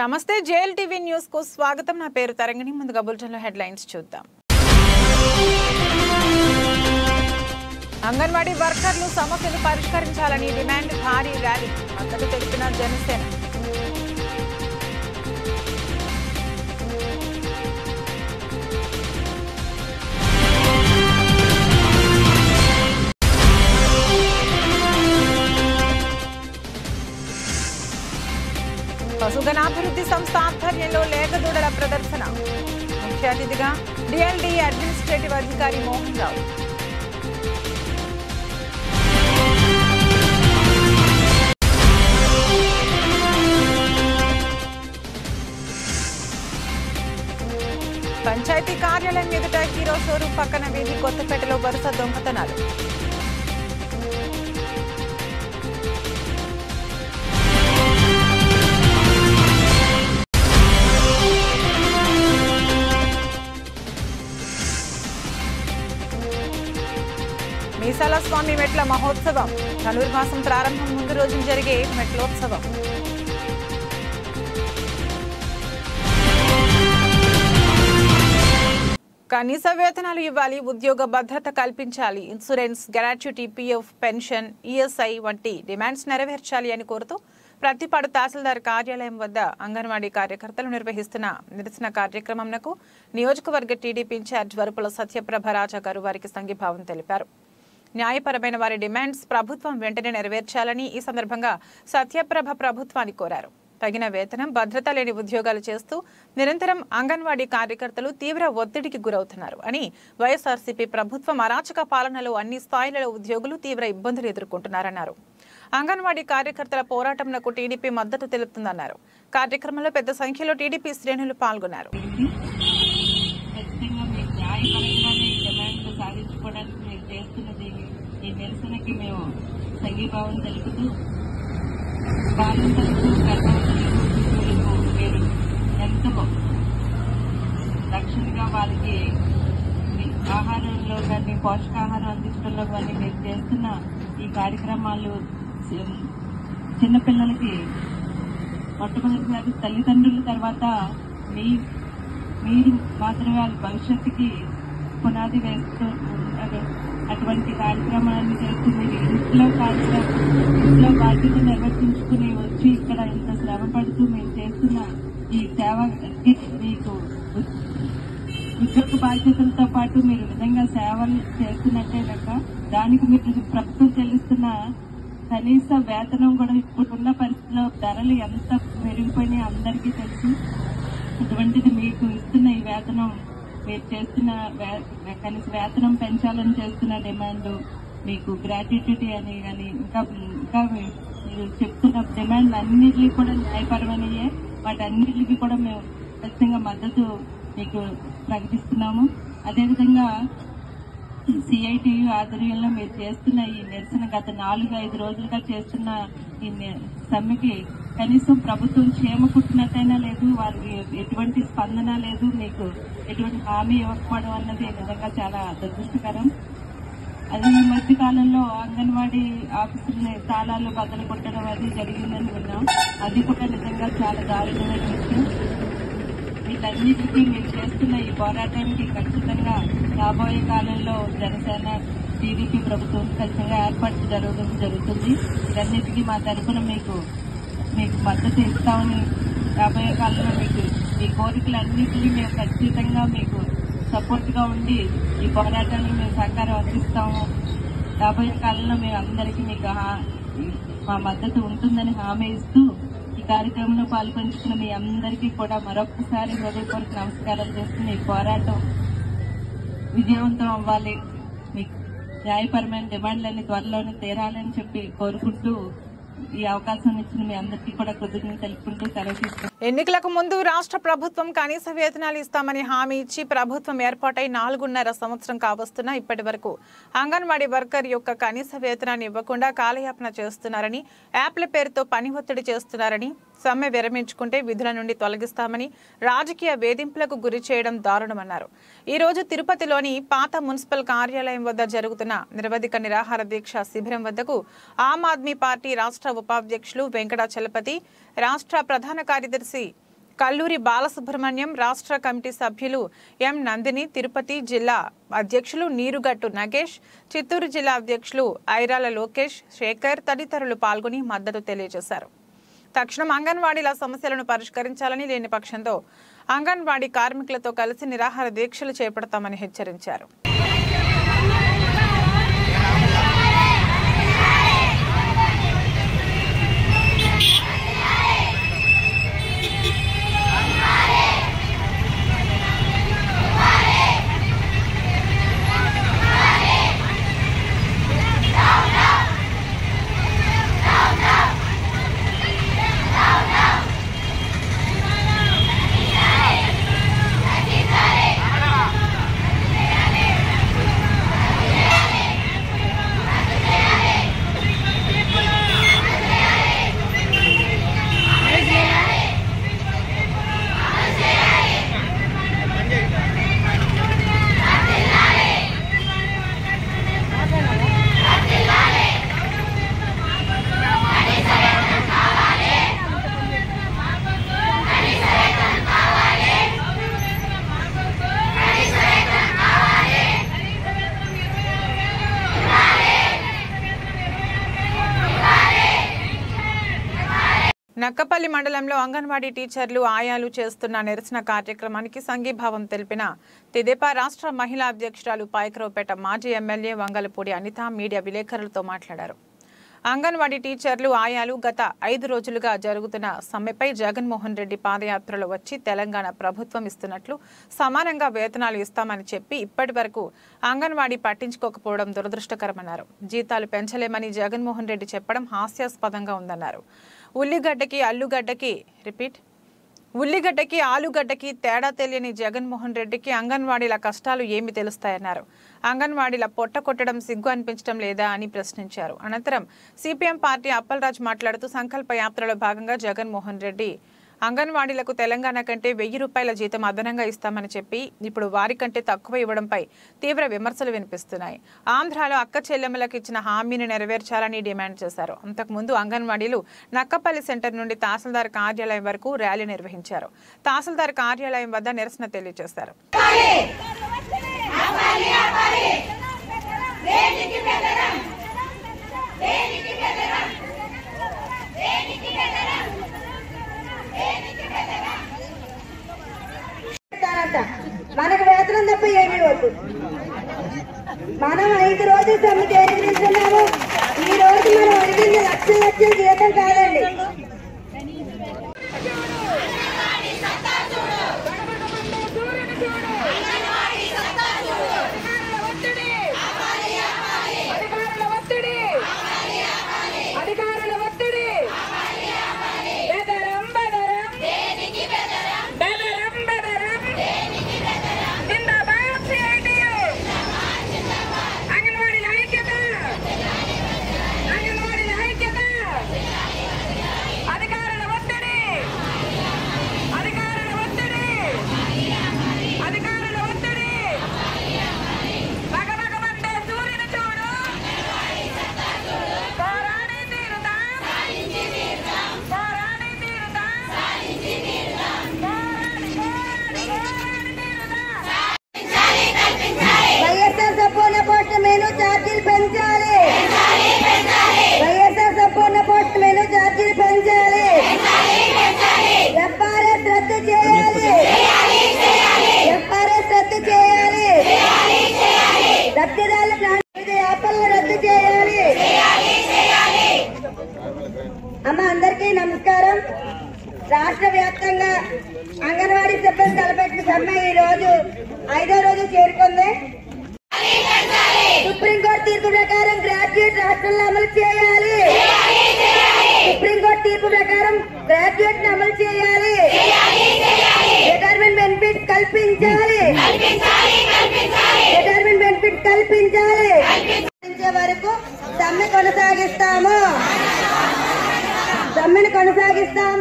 నమస్తే JL TV news కు స్వాగతం నా పేరు తరంగిణి ముందుగా బులెటిన్ లో హెడ్లైన్స్ చూద్దాం అంగన్వాడీ వర్కర్లు సమస్యలు పరిష్కరించాలని డిమాండ్ భారీ ర్యాలీ మద్దతు తెలిపిన జనసేన పశుగణాభివృద్ధి సంస్థ ఆధ్వర్యంలో లేఖదూడల ప్రదర్శన ముఖ్య అతిథిగా డిఎల్డి అడ్మినిస్ట్రేటివ్ అధికారి మోహన్ రావు పంచాయతీ కార్యాలయం ఎదుట హీరో షోరూం పక్కన వీధి కొత్తపేటలో వరుస దొంగతనాలు మీసాల స్వామి మెట్ల మహోత్సవం ధనుర్మాసం ప్రారంభం ముందు రోజు జరిగే మెట్లోత్సవం కనీస వేతనాలు ఇవ్వాలి ఉద్యోగ భద్రత కల్పించాలి insurance gratuity PF pension ESI వంటి డిమాండ్స్ నెరవేర్చాలి అని కోరుతూ ప్రతిపాడు తహసీల్దార్ కార్యాలయం వద్ద అంగన్వాడీ కార్యకర్తలు నిర్వహిస్తున్న నిరసన కార్యక్రమంకు నియోజకవర్గ టీడీపీ ఇన్ఛార్జ్ వరుపుల సత్యప్రభ రాజా గారు వారికి సంఘీభావం తెలిపారు న్యాయపరమైన వారి డిమాండ్స్ ప్రభుత్వం వెంటనే నెరవేర్చాలని ఈ సందర్భంగా సత్యప్రభ ప్రభుత్వాన్ని కోరారు తగిన వేతనం భద్రత లేని ఉద్యోగాలు చేస్తూ నిరంతరం అంగన్వాడీ కార్యకర్తలు తీవ్ర ఒత్తిడికి గురవుతున్నారు అని వైఎస్ఆర్సీపీ ప్రభుత్వం అరాచక పాలనలో అన్ని స్థాయిలలో ఉద్యోగులు తీవ్ర ఇబ్బందులు ఎదుర్కొంటున్నారన్నారు అంగన్వాడీ కార్యకర్తల పోరాటంకు టీడీపీ మద్దతు తెలుపుతుందన్నారు కార్యక్రమంలో పెద్ద సంఖ్యలో టీడీపీ శ్రేణులు పాల్గొన్నారు ఖచ్చితంగా మీ న్యాయపరంగానే ఈ డిమాండ్లు సాధించుకోవడానికి మీరు చేస్తున్నది ఈ నిరసనకి మేము సంఘీభావం తెలుపుతూ బాలింతలకు గర్భవతులకు శిశువులకు మీరు ఎంతో రక్షణగా వాళ్ళకి మీ ఆహారంలో కానీ పోషకాహారం అందించడంలో కానీ మీరు చేస్తున్న ఈ కార్యక్రమాలు చి- చిన్నపిల్లలకి మొట్టమొదటిసారి తల్లిదండ్రుల తర్వాత మీ మీరు మాత్రమే వాళ్ళ భవిష్యత్తుకి పునాది వేస్తూ ఉంటారు అటువంటి కార్యక్రమాలను చేస్తూ మీరు ఇంట్లో కార్యక్రమం ఇంట్లో బాధ్యత నిర్వర్తించుకుని వచ్చి ఇక్కడ ఇంత శ్రమ పడుతూ మీరు చేస్తున్న ఈ సేవకి మీకు ఉద్యోగ బాధ్యతలతో పాటు మీరు విధంగా సేవలు చేస్తున్నట్టే లెక్క దానికి మీరు ప్రభుత్వం చెల్లిస్తున్న కనీస వేతనం కూడా ఇప్పుడున్న పరిస్థితిలో ధరలు ఎంత పెరిగిపోయినాయి అందరికీ తెలుసు అటువంటిది మీకు ఇస్తున్న ఈ వేతనం మీరు చేస్తున్న వే- కనీస వేతనం పెంచాలని చేస్తున్న డిమాండ్ మీకు గ్రాట్యుటీ అని కానీ ఇంకా ఇంకా మీ- మీరు చెప్తున్న డిమాండ్ అన్నిటికీ కూడా న్యాయపరమైనయే వాటన్నిటికీ కూడా మేము ఖచ్చితంగా మద్దతు మీకు ప్రకటిస్తున్నాము అదేవిధంగా సిఐటియు ఆధ్వర్యంలో మీరు చేస్తున్న ఈ నిరసన గత నాలుగు ఐదు రోజులుగా చేస్తున్న ఈ ని- సమ్మెకి కనీసం ప్రభుత్వం క్షేమ కుట్టినట్టయినా లేదు వారికి ఎటువంటి స్పందన లేదు మీకు ఎటువంటి హామీ ఇవ్వకపోవడం అన్నది నిజంగా చాలా దురదృష్టకరం అది ఈ మధ్య కాలంలో అంగన్వాడీ ఆఫీసుల్ని తాళాలు బద్దలు కొట్టడం అది జరిగిందని విన్నాం అది కూడా నిజంగా చాలా దారుణమైన విషయం వీటన్నిటికీ మీరు చేస్తున్న ఈ పోరాటానికి ఖచ్చితంగా రాబోయే కాలంలో జనసేన టీడీపీ ప్రభుత్వం ఖచ్చితంగా ఏర్పాటు జరగడం జరుగుతుంది వీటన్నిటికీ మా తరఫున మీకు మీకు మద్దతు ఇస్తామని రాబోయే కాలంలో మీకు ఈ కోరికలన్నింటినీ మేము ఖచ్చితంగా మీకు సపోర్ట్ గా ఉండి ఈ పోరాటానికి మేము సహకారం అందిస్తాము రాబోయే కాలంలో మేము అందరికీ మీకు హా- మా మద్దతు ఉంటుందని హామీ ఇస్తూ ఈ కార్యక్రమంలో పాల్పంచుకున్న మీ అందరికీ కూడా మరొకసారి హృదయపూర్వక నమస్కారాలు చేస్తున్న ఈ పోరాటం విజయవంతం అవ్వాలి మీకు న్యాయపరమైన డిమాండ్లన్నీ త్వరలోనే తీరాలని చెప్పి కోరుకుంటూ ఈ అవకాశం ఇచ్చిన మీ అందరికీ కూడా కృతజ్ఞతలు తెలుపుకుంటూ సెలవు తీసుకుంటున్నాను. ఎన్నికలకు ముందు రాష్ట్ర ప్రభుత్వం కనీస వేతనాలు ఇస్తామని హామీ ఇచ్చి ప్రభుత్వం ఏర్పాటై నాలుగున్నర సంవత్సరం కావస్తున్నా ఇప్పటి వరకు అంగన్వాడీ వర్కర్ యొక్క కనీస వేతనాన్ని ఇవ్వకుండా కాలయాపన చేస్తున్నారని యాప్ల పేరుతో పని ఒత్తిడి చేస్తున్నారని సమ్మె విరమించుకుంటే విధుల నుండి తొలగిస్తామని రాజకీయ వేధింపులకు గురి చేయడం దారుణమన్నారు ఈ రోజు తిరుపతిలోని పాత మున్సిపల్ కార్యాలయం వద్ద జరుగుతున్న నిరవధిక నిరాహార దీక్ష శిబిరం వద్దకు ఆమ్ ఆద్మీ పార్టీ రాష్ట్ర ఉపాధ్యక్షులు వెంకటాచలపతి రాష్ట్ర ప్రధాన కార్యదర్శి కల్లూరి బాలసుబ్రహ్మణ్యం రాష్ట్ర కమిటీ సభ్యులు ఎం నందిని తిరుపతి జిల్లా అధ్యక్షులు నీరుగట్టు నగేష్ చిత్తూరు జిల్లా అధ్యక్షులు ఐరాల లోకేష్ శేఖర్ తదితరులు పాల్గొని మద్దతు తెలియజేశారు తక్షణం అంగన్వాడీల సమస్యలను పరిష్కరించాలని లేని పక్షంతో అంగన్వాడీ కార్మికులతో కలిసి నిరాహార దీక్షలు చేపడతామని హెచ్చరించారు నక్కపల్లి మండలంలో అంగన్వాడీ టీచర్లు ఆయాలు చేస్తున్న నిరసన కార్యక్రమానికి సంఘీభావం తెలిపిన తెదేపా రాష్ట్ర మహిళా అధ్యక్షురాలు పాయకరావుపేట మాజీ ఎమ్మెల్యే వంగలపూడి అనిత మీడియా విలేకరులతో మాట్లాడారు అంగన్వాడీ టీచర్లు ఆయాలు గత ఐదు రోజులుగా జరుగుతున్న సమ్మెపై జగన్మోహన్ రెడ్డి పాదయాత్రలో వచ్చి తెలంగాణ ప్రభుత్వం ఇస్తున్నట్లు సమానంగా వేతనాలు ఇస్తామని చెప్పి ఇప్పటి వరకు అంగన్వాడీ పట్టించుకోకపోవడం దురదృష్టకరమన్నారు జీతాలు పెంచలేమని జగన్మోహన్ రెడ్డి చెప్పడం హాస్యాస్పదంగా ఉందన్నారు ఉల్లిగడ్డకి అల్లుగడ్డకి రిపీట్ ఉల్లిగడ్డకి ఆలుగడ్డకి తేడా తెలియని జగన్మోహన్ రెడ్డికి అంగన్వాడీల కష్టాలు ఏమి తెలుస్తాయన్నారు అంగన్వాడీల పొట్ట కొట్టడం సిగ్గు అనిపించడం లేదా అని ప్రశ్నించారు అనంతరం సిపిఎం పార్టీ అప్పలరాజ్ మాట్లాడుతూ సంకల్ప యాత్రలో భాగంగా జగన్మోహన్ రెడ్డి అంగన్వాడీలకు తెలంగాణ కంటే వెయ్యి రూపాయల జీతం అదనంగా ఇస్తామని చెప్పి ఇప్పుడు వారి కంటే తక్కువ ఇవ్వడంపై తీవ్ర విమర్శలు వినిపిస్తున్నాయి ఆంధ్రాలో అక్క చెల్లెమ్మలకు ఇచ్చిన హామీని నెరవేర్చాలని డిమాండ్ చేశారు అంతకుముందు అంగన్వాడీలు నక్కపల్లి సెంటర్ నుండి తహసీల్దార్ కార్యాలయం వరకు ర్యాలీ నిర్వహించారు తహసీల్దార్ కార్యాలయం వద్ద నిరసన తెలియజేశారు ఇస్తారంట మనకు వేతనం తప్ప ఏమీ వద్దు మనం ఐదు రోజులు సమ్మె దేనికి నిల్చున్నాము ఈ రోజు మనం అడిగింది లక్షల లక్షల జీతం కాదండి అధికారుల ఒత్తిడి అధికారుల ఒత్తిడి బెదరం బెదరం బెదరం బెదరం జిందాబాద్ సిఐటియు అంగన్వాడీల ఐక్యత అంగన్వాడీల ఐక్యత అధికారుల ఒత్తిడి అధికారుల ఒత్తిడి అధికారుల ఒత్తిడి భగభగమంటే సూర్యుని చూడు పోరాడి తీరుదా పోరాడి తీరుదా పోరాడి పోరాడి పోరాడి తీరుదా వైఎస్ఆర్ సంపూర్ణ పోస్ట్ మెను ఛార్జీలు పెంచాలి వైఎస్ఆర్ సంపూర్ణ పోస్ట్ మెను ఛార్జీలు పెంచాలి ఎఫ్ఆర్ఎస్ రద్దు చేయాలి ఎఫ్ఆర్ఎస్ రద్దు చేయాలి లబ్ధిదారుల ప్రాంత యాపలను రద్దు చేయాలి అమ్మ అందరికీ నమస్కారం రాష్ట్ర వ్యాప్తంగా అంగన్వాడీ సిబ్బంది తలపెట్టిన సమ్మె ఈ రోజు ఐదో రోజు చేరుకుంది సుప్రీంకోర్టు తీర్పు ప్రకారం గ్రాడ్యుయేట్ రాష్ట్రంలో అమలు చేయాలి సుప్రీంకోర్టు తీర్పు ప్రకారం గ్రాడ్యుయేట్ అమలు చేయాలి రిటైర్మెంట్ బెనిఫిట్ కల్పించాలి రిటైర్మెంట్ బెనిఫిట్ కల్పించాలి కల్పించే వరకు సమ్మె కొనసాగిస్తాము సమ్మెను కొనసాగిస్తాం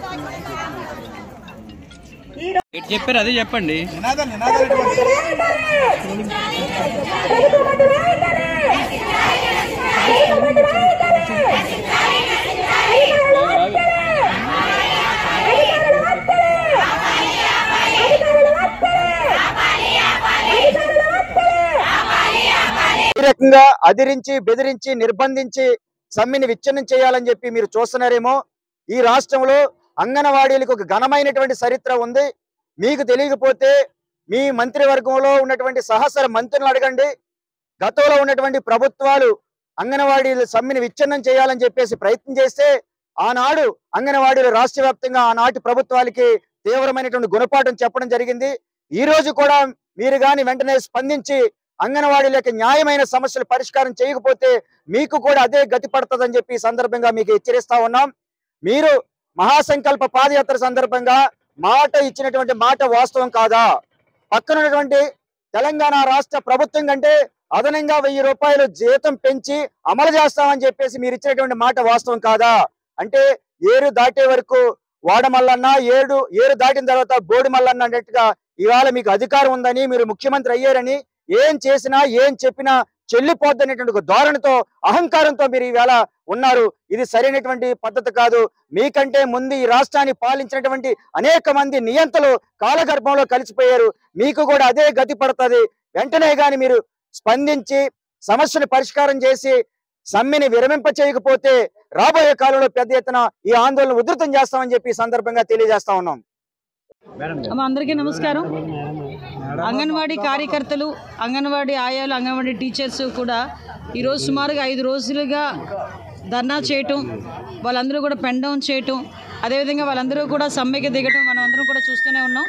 ఈ రోజు ఎటు చెప్పారు అదే చెప్పండి అధికారుల ఒత్తిడి రకంగా అదిరించి బెదిరించి నిర్బంధించి సమ్మెని విచ్ఛిన్నం చేయాలని చెప్పి మీరు చూస్తున్నారేమో ఈ రాష్ట్రంలో అంగన్వాడీలకు ఒక ఘనమైనటువంటి చరిత్ర ఉంది మీకు తెలియకపోతే మీ మంత్రివర్గంలో ఉన్నటువంటి సహసర మంత్రులను అడగండి గతంలో ఉన్నటువంటి ప్రభుత్వాలు అంగన్వాడీల సమ్మెని విచ్ఛిన్నం చేయాలని చెప్పేసి ప్రయత్నం చేస్తే ఆనాడు అంగన్వాడీలు రాష్ట్ర వ్యాప్తంగా ఆనాటి ప్రభుత్వాలకి తీవ్రమైనటువంటి గుణపాఠం చెప్పడం జరిగింది ఈ రోజు కూడా మీరు గాని వెంటనే స్పందించి అంగన్వాడీల యొక్క న్యాయమైన సమస్యలు పరిష్కారం చేయకపోతే మీకు కూడా అదే గతి పడుతుందని చెప్పి ఈ సందర్భంగా మీకు హెచ్చరిస్తా ఉన్నాం మీరు మహాసంకల్ప పాదయాత్ర సందర్భంగా మాట ఇచ్చినటువంటి మాట వాస్తవం కాదా పక్కన ఉన్నటువంటి తెలంగాణ రాష్ట్ర ప్రభుత్వం కంటే అదనంగా వెయ్యి రూపాయలు జీతం పెంచి అమలు చేస్తామని చెప్పేసి మీరు ఇచ్చినటువంటి మాట వాస్తవం కాదా అంటే ఏరు దాటే వరకు వాడమల్లన్న ఏడు ఏరు దాటిన తర్వాత బోడి మల్లన్న అన్నట్టుగా ఇవాళ మీకు అధికారం ఉందని మీరు ముఖ్యమంత్రి అయ్యారని ఏం చేసినా ఏం చెప్పినా చెల్లిపోద్దనేటువంటి ఒక ధోరణితో అహంకారంతో మీరు ఈవేళ ఉన్నారు ఇది సరైనటువంటి పద్ధతి కాదు మీకంటే ముందు ఈ రాష్ట్రాన్ని పాలించినటువంటి అనేక మంది నియంతలు కాలగర్భంలో కలిసిపోయారు మీకు కూడా అదే గతి పడుతుంది వెంటనే గాని మీరు స్పందించి సమస్యను పరిష్కారం చేసి సమ్మెని విరమింప చేయకపోతే రాబోయే కాలంలో పెద్ద ఎత్తున ఈ ఆందోళన ఉధృతం చేస్తామని చెప్పి ఈ సందర్భంగా తెలియజేస్తా ఉన్నాం అమ్మ, అందరికీ నమస్కారం అంగన్వాడీ కార్యకర్తలు అంగన్వాడీ ఆయాలు అంగన్వాడీ టీచర్స్ కూడా ఈరోజు సుమారుగా ఐదు రోజులుగా ధర్నా చేయటం వాళ్ళందరూ కూడా పెన్ డౌన్ చేయటం అదేవిధంగా వాళ్ళందరూ కూడా సమ్మెకి దిగటం మనం అందరం కూడా చూస్తూనే ఉన్నాం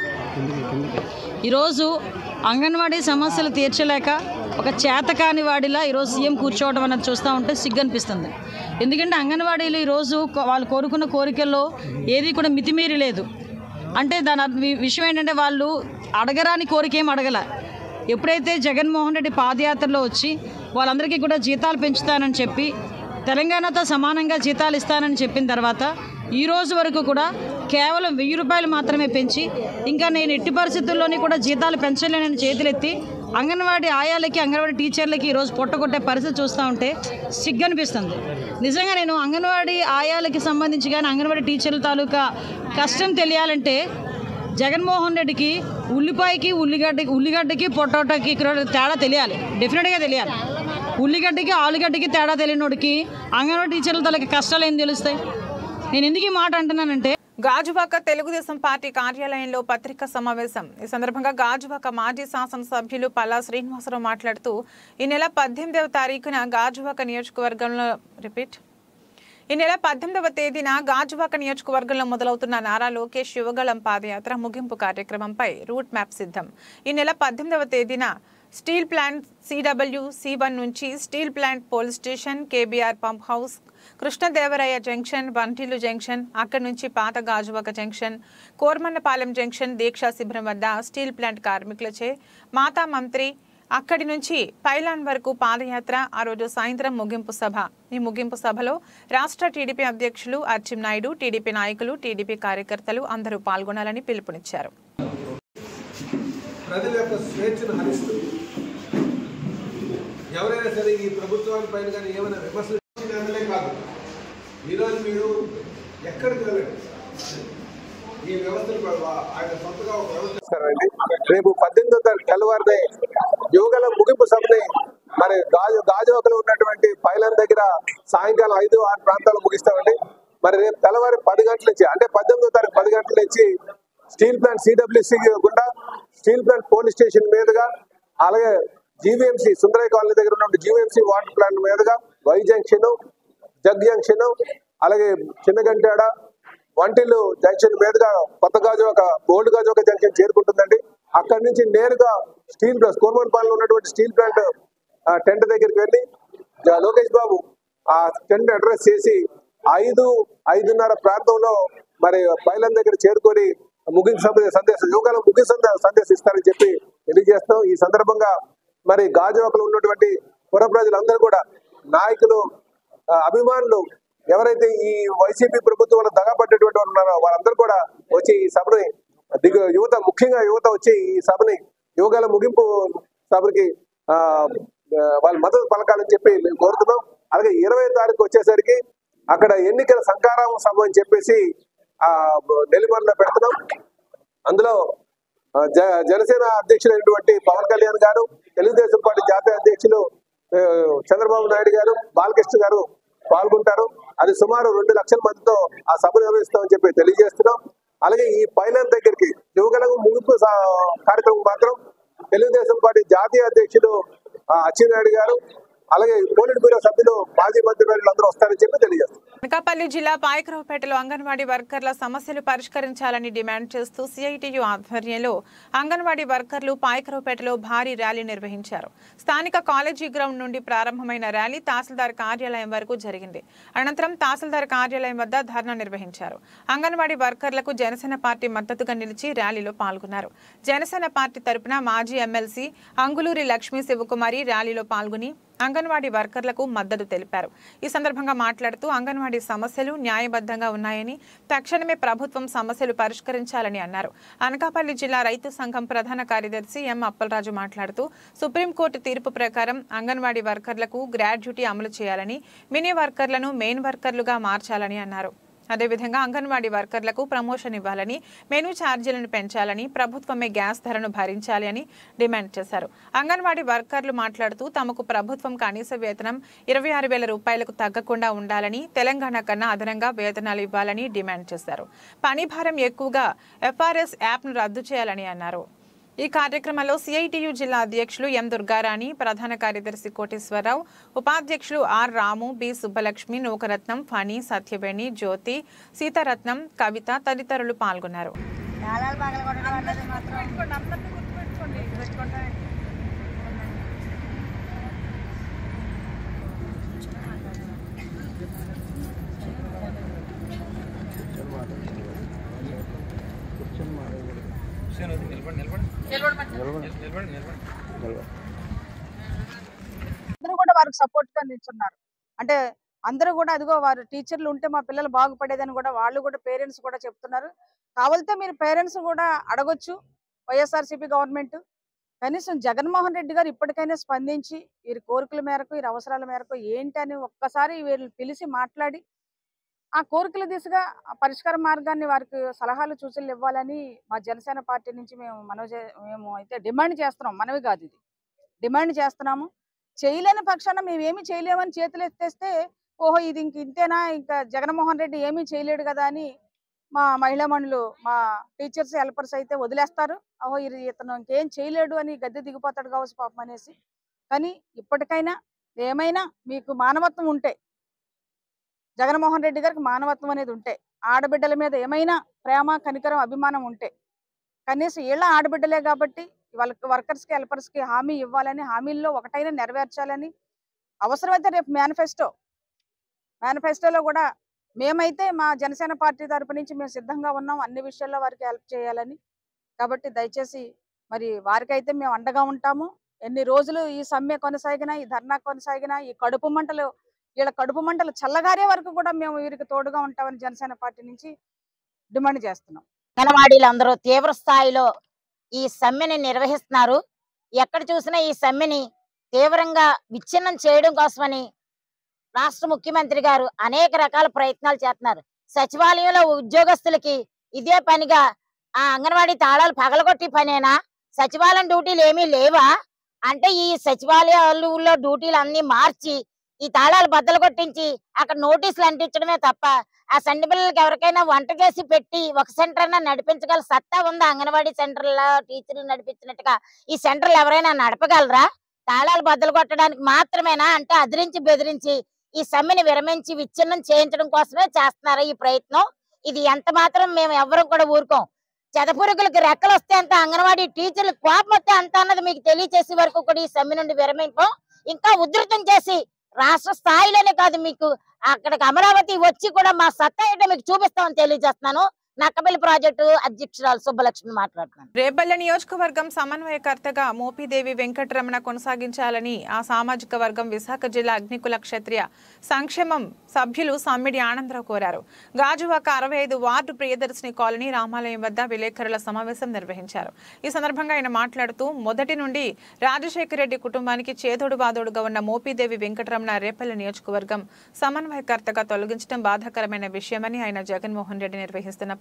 ఈరోజు అంగన్వాడీ సమస్యలు తీర్చలేక ఒక చేతకాని వాడిలా ఈరోజు సీఎం కూర్చోవడం అన్నది చూస్తూ ఉంటే సిగ్గు అనిపిస్తుంది ఎందుకంటే అంగన్వాడీలు ఈరోజు కో- వాళ్ళు కోరుకున్న కోరికల్లో ఏది కూడా మితిమీరి లేదు అంటే దాని అర్థం- వి- విషయం ఏంటంటే వాళ్ళు అడగరాని కోరిక ఏం అడగల ఎప్పుడైతే జగన్మోహన్ రెడ్డి పాదయాత్రలో వచ్చి వాళ్ళందరికీ కూడా జీతాలు పెంచుతానని చెప్పి తెలంగాణతో సమానంగా జీతాలు ఇస్తానని చెప్పిన తర్వాత ఈ రోజు వరకు కూడా కేవలం వెయ్యి రూపాయలు మాత్రమే పెంచి ఇంకా నేను ఎట్టి పరిస్థితుల్లోని కూడా జీతాలు పెంచలేనని చేతులెత్తి అంగన్వాడీ ఆయాలకి అంగన్వాడీ టీచర్లకి ఈరోజు పొట్టగొట్టే పరిస్థితి చూస్తూ ఉంటే సిగ్గు అనిపిస్తుంది నిజంగా నేను అంగన్వాడీ ఆయాలకి సంబంధించి కానీ అంగన్వాడీ టీచర్ల తాలూకా కష్టం తెలియాలంటే జగన్మోహన్ రెడ్డికి ఉల్లిపాయకి ఉల్లిగడ్డకి ఉల్లిగడ్డకి పొటాటోకి ఇక్కడ తేడా తెలియాలి డెఫినెట్గా తెలియాలి ఉల్లిగడ్డకి ఆలుగడ్డకి తేడా తెలియనోడికి అంగన్వాడీ టీచర్ల తాలూకా కష్టాలు ఏం తెలుస్తాయి నేను ఎందుకు ఈ మాట అంటున్నానంటే గాజువాక తెలుగుదేశం పార్టీ కార్యాలయంలో పత్రికా సమావేశం ఈ సందర్భంగా గాజువాక మాజీ శాసనసభ్యులు పల్లా శ్రీనివాసరావు మాట్లాడుతూ ఈ నెల పద్దెనిమిదవ తారీఖున గాజువాక నియోజకవర్గంలో రిపీట్ ఈ నెల పద్దెనిమిదవ తేదీన గాజువాక నియోజకవర్గంలో మొదలవుతున్న నారా లోకేష్ యువగళం పాదయాత్ర ముగింపు కార్యక్రమంపై రూట్ మ్యాప్ సిద్ధం ఈ నెల పద్దెనిమిదవ తేదీన steel plant CW C one నుంచి steel plant police station KBR pump house Krishnadevaraya junction బంటిలు జంక్షన్ అక్కడి నుంచి పాత గాజువాక జంక్షన్ కోర్మన్నపాలెం జంక్షన్ దీక్షా శిబిరం వద్ద స్టీల్ ప్లాంట్ కార్మికులచే మాతా మంత్రి అక్కడి నుంచి పైలాన్ వరకు పాదయాత్ర ఆ రోజు సాయంత్రం ముగింపు సభ ఈ ముగింపు సభలో రాష్ట్ర టీడీపీ అధ్యక్షులు అర్చిం నాయుడు టీడీపీ నాయకులు టీడీపీ కార్యకర్తలు అందరూ పాల్గొనాలని పిలుపునిచ్చారు ప్రజల యొక్క స్వేచ్ఛను హరిస్తూ ఎవరైనా సరే ఈ ప్రభుత్వాన్ని పైన కానీ ఏమైనా విమర్శలు చేసినందులే కాదు ఈరోజు మీరు ఎక్కడికి వెళ్ళండి ఈ వ్యవస్థలు వా- ఆయన సొంతగా ఒక వ్యవస్థ ఇస్తారండి రేపు పద్దెనిమిదో తారీఖు తెల్లవారిదే యువగల ముగింపు సభని మరి గాజు గాజువాకలో ఉన్నటువంటి పైలన్ దగ్గర సాయంకాలం ఐదు ఆరు ప్రాంతాలు ముగిస్తామండి మరి రేపు తెల్లవారి పది గంటల నుంచి అంటే పద్దెనిమిదో తారీఖు పది గంటల నుంచి స్టీల్ ప్లాంట్ సిడబ్ల్యూసి గుండా స్టీల్ ప్లాంట్ పోలీస్ స్టేషన్ మీదుగా అలాగే జీవీఎంసీ సుందరయ్య కాలనీ దగ్గర ఉన్న జీవీఎంసీ వాటర్ ప్లాంట్ మీదుగా వై జంక్షన్ జగ్ జంక్షన్ అలాగే చిన్నగంటాడ వంటిల్లు జంక్షన్ మీదుగా కొత్త గాజు ఒక ఓల్డ్ గాజు ఒక జంక్షన్ చేరుకుంటుందండి అక్కడి నుంచి నేరుగా స్టీల్ ప్లాంట్ కోర్మన్పాలెంలో ఉన్నటువంటి స్టీల్ ప్లాంట్ ఆ, టెంట్ దగ్గరికి వెళ్ళి జ- లోకేష్ బాబు ఆ టెంట్ అడ్రస్ చేసి ఐదు ఐదున్నర ప్రాంతంలో మరి బయలం దగ్గర చేరుకొని ముగింపు సందే- సందేశం యువకాలం ముగింపు సందే- సందేశం ఇస్తారని చెప్పి తెలియజేస్తాం ఈ సందర్భంగా మరి గాజువాకలో ఉన్నటువంటి పుర ప్రజలందరూ కూడా నాయకులు ఆ, అభిమానులు ఎవరైతే ఈ వైసీపీ ప్రభుత్వంలో దగాపడ్డటువంటి వారు ఉన్నారో వారందరూ కూడా వచ్చి ఈ సభని దిగు యువత ముఖ్యంగా యువత వచ్చి ఈ సభని యువగల ముగింపు సభకి ఆ ఆ, వాళ్ళ మద్దతు పలకాలని చెప్పి మేము కోరుతున్నాం అలాగే ఇరవై తారీఖు వచ్చేసరికి అక్కడ ఎన్నికల సంకారం సభ అని చెప్పేసి ఆ నెల్లిమర్లో పెడుతున్నాం అందులో ఆ, జ- జనసేన అధ్యక్షులైనటువంటి పవన్ కళ్యాణ్ గారు తెలుగుదేశం పార్టీ జాతీయ అధ్యక్షులు ఆ, చంద్రబాబు నాయుడు గారు బాలకృష్ణ గారు పాల్గొంటారు అది సుమారు రెండు లక్షల మందితో ఆ సభ నిర్వహిస్తామని చెప్పి తెలియజేస్తున్నాం అలాగే ఈ పైలన్ దగ్గరికి యువగలకు ముగింపు సా- కార్యక్రమం మాత్రం తెలుగుదేశం పార్టీ జాతీయ అధ్యక్షుడు ఆ, అచ్చెన్నాయుడు గారు అలాగే పోలిట్ బ్యూరో సభ్యులు మాజీ మంత్రివర్యులు అందరూ వస్తారని చెప్పి తెలియజేస్తారు అనకాపల్లి జిల్లా పాయకరావుపేటలో అంగన్వాడీ వర్కర్ల సమస్యలు పరిష్కరించాలని డిమాండ్ చేస్తూ సిఐటియు ఆధ్వర్యంలో అంగన్వాడీ వర్కర్లు పాయకరావుపేటలో భారీ ర్యాలీ నిర్వహించారు స్థానిక కాలేజీ గ్రౌండ్ నుండి ప్రారంభమైన ర్యాలీ తహసీల్దార్ కార్యాలయం వరకు జరిగింది అనంతరం తహసీల్దార్ కార్యాలయం వద్ద ధర్నా నిర్వహించారు అంగన్వాడీ వర్కర్లకు జనసేన పార్టీ మద్దతుగా నిలిచి ర్యాలీలో పాల్గొన్నారు జనసేన పార్టీ తరపున మాజీ ఎమ్మెల్సీ అంగులూరి లక్ష్మీ శివకుమారి ర్యాలీలో పాల్గొని అంగన్వాడీ వర్కర్లకు మద్దతు తెలిపారు ఈ సందర్భంగా మాట్లాడుతూ అంగన్వాడీ సమస్యలు న్యాయబద్ధంగా ఉన్నాయని తక్షణమే ప్రభుత్వం సమస్యలు పరిష్కరించాలని అన్నారు అనకాపల్లి జిల్లా రైతు సంఘం ప్రధాన కార్యదర్శి ఎం అప్పలరాజు మాట్లాడుతూ సుప్రీంకోర్టు తీర్పు ప్రకారం అంగన్వాడీ వర్కర్లకు గ్రాడ్యుటీ అమలు చేయాలని మినీ వర్కర్లను మెయిన్ వర్కర్లుగా మార్చాలని అన్నారు అదేవిధంగా అంగన్వాడీ వర్కర్లకు ప్రమోషన్ ఇవ్వాలని మెనూ ఛార్జీలను పెంచాలని ప్రభుత్వమే గ్యాస్ ధరను భరించాలి అని డిమాండ్ చేశారు అంగన్వాడీ వర్కర్లు మాట్లాడుతూ తమకు ప్రభుత్వం కనీస వేతనం ఇరవై ఆరు వేల రూపాయలకు తగ్గకుండా ఉండాలని తెలంగాణ కన్నా అదనంగా వేతనాలు ఇవ్వాలని డిమాండ్ చేశారు పని భారం ఎక్కువగా ఎఫ్ఆర్ఎస్ యాప్ను రద్దు చేయాలని అన్నారు ఈ కార్యక్రమంలో సిఐటియు జిల్లా అధ్యక్షులు ఎం దుర్గారాణి ప్రధాన కార్యదర్శి కోటేశ్వరరావు ఉపాధ్యక్షులు ఆర్ రాము బి సుబ్బలక్ష్మి నూకరత్నం ఫణి సత్యవేణి జ్యోతి సీతారత్నం కవిత తదితరులు పాల్గొన్నారు అందరూ కూడా వారికి సపోర్ట్ గా నిల్చున్నారు అంటే అందరూ కూడా అదిగో వారు టీచర్లు ఉంటే మా పిల్లలు బాగుపడేదని కూడా వాళ్ళు కూడా పేరెంట్స్ కూడా చెప్తున్నారు కావాలితే మీరు పేరెంట్స్ కూడా అడగొచ్చు వైఎస్ఆర్సీపీ గవర్నమెంట్ కనీసం జగన్మోహన్ రెడ్డి గారు ఇప్పటికైనా స్పందించి వీరి కోరికల మేరకు వీరి అవసరాల మేరకు ఏంటి అని ఒక్కసారి వీళ్ళు పిలిచి మాట్లాడి ఆ కోరికల దిశగా ఆ పరిష్కార మార్గాన్ని వారికి సలహాలు సూచనలు ఇవ్వాలని మా జనసేన పార్టీ నుంచి మేము మనవి చే- మేము అయితే డిమాండ్ చేస్తున్నాం మనవి కాదు ఇది డిమాండ్ చేస్తున్నాము చేయలేని పక్షాన మేము ఏమీ చేయలేమని చేతులు ఎత్తేస్తే ఓహో ఇది ఇంక ఇంతేనా ఇంకా జగన్మోహన్ రెడ్డి ఏమీ చేయలేడు కదా అని మా మహిళా మణులు మా టీచర్స్ హెల్పర్స్ అయితే వదిలేస్తారు ఓహో ఇది ఇతను ఇంకేం చేయలేడు అని గద్దె దిగిపోతాడు కావచ్చు పాపం అనేసి కానీ ఇప్పటికైనా ఏమైనా మీకు మానవత్వం ఉంటే జగన్మోహన్ రెడ్డి గారికి మానవత్వం అనేది ఉంటే ఆడబిడ్డల మీద ఏమైనా ప్రేమ కనికరం అభిమానం ఉంటే కనీసం వీళ్ళ ఆడబిడ్డలే కాబట్టి వాళ్ళకి వర్కర్స్కి హెల్పర్స్కి హామీ ఇవ్వాలని హామీల్లో ఒకటైనా నెరవేర్చాలని అవసరమైతే రేపు మేనిఫెస్టో మేనిఫెస్టోలో కూడా మేమైతే మా జనసేన పార్టీ తరపు నుంచి మేము సిద్ధంగా ఉన్నాం అన్ని విషయాల్లో వారికి హెల్ప్ చేయాలని కాబట్టి దయచేసి మరి వారికైతే మేము అండగా ఉంటాము ఎన్ని రోజులు ఈ సమ్మె కొనసాగినా ఈ ధర్నా కొనసాగినా ఈ కడుపు మంటలు వీళ్ళ కడుపు మంటలు చల్లగారే వరకు కూడా మేము వీరికి తోడుగా ఉంటామని జనసేన పార్టీ నుంచి డిమాండ్ చేస్తున్నాం అంగన్వాడీలు అందరూ తీవ్ర స్థాయిలో ఈ సమ్మెని నిర్వహిస్తున్నారు ఎక్కడ చూసినా ఈ సమ్మెని తీవ్రంగా విచ్ఛిన్నం చేయడం కోసమని రాష్ట్ర ముఖ్యమంత్రి గారు అనేక రకాల ప్రయత్నాలు చేస్తున్నారు సచివాలయంలో ఉద్యోగస్తులకి ఇదే పనిగా ఆ అంగన్వాడీ తాళాలు పగలగొట్టి పనేనా సచివాలయం డ్యూటీలు ఏమీ లేవా అంటే ఈ సచివాలయాలలో డ్యూటీలు అన్ని మార్చి ఈ తాళాలు బద్దలు కొట్టించి అక్కడ నోటీసులు అంటించడమే తప్ప ఆ సండి పిల్లలకి ఎవరికైనా వంట చేసి పెట్టి ఒక సెంటర్ అయినా నడిపించగల సత్తా ఉందా అంగన్వాడీ సెంటర్లో టీచర్లు నడిపించినట్టుగా ఈ సెంటర్లు ఎవరైనా నడపగలరా తాళాలు బద్దలు కొట్టడానికి మాత్రమేనా అంటే అదిరించి బెదిరించి ఈ సమ్మెని విరమించి విచ్ఛిన్నం చేయించడం కోసమే చేస్తున్నారు ఈ ప్రయత్నం ఇది ఎంత మాత్రం మేము ఎవ్వరం కూడా ఊరుకోం చెదపురుగులకి రెక్కలు వస్తే అంత అంగన్వాడీ టీచర్లు కోపం వస్తే అంత అన్నది మీకు తెలియచేసే వరకు కూడా ఈ సమ్మె నుండి విరమింపం ఇంకా ఉధృతం చేసి రాష్ట్ర స్థాయిలోనే కాదు మీకు అక్కడికి అమరావతి వచ్చి కూడా మా సత్తా ఏంటో మీకు చూపిస్తామని తెలియజేస్తున్నాను నక్కబెల్లి ప్రాజెక్టు అధ్యక్షురాలు సుబ్బలక్ష్మి మాట్లాడుతున్నాను రేపల్లె నియోజకవర్గం సమన్వయకర్తగా మోపిదేవి వెంకటరమణ కొనసాగించాలని ఆ సామాజిక వర్గం విశాఖ జిల్లా అగ్నికుల క్షత్రియ సంక్షేమం సభ్యులు సమ్మిడి ఆనందరావు కోరారు గాజువాక అరవై ఐదు వార్డు ప్రియదర్శిని కాలనీ రామాలయం వద్ద విలేకరుల సమావేశం నిర్వహించారు ఈ సందర్భంగా ఆయన మాట్లాడుతూ మొదటి నుండి రాజశేఖర రెడ్డి కుటుంబానికి చేదోడు బాదోడుగా ఉన్న మోపిదేవి వెంకటరమణ రేపల్లె నియోజకవర్గం సమన్వయకర్తగా తొలగించడం బాధాకరమైన విషయమని ఆయన జగన్మోహన్ రెడ్డి నిర్వహిస్తున్న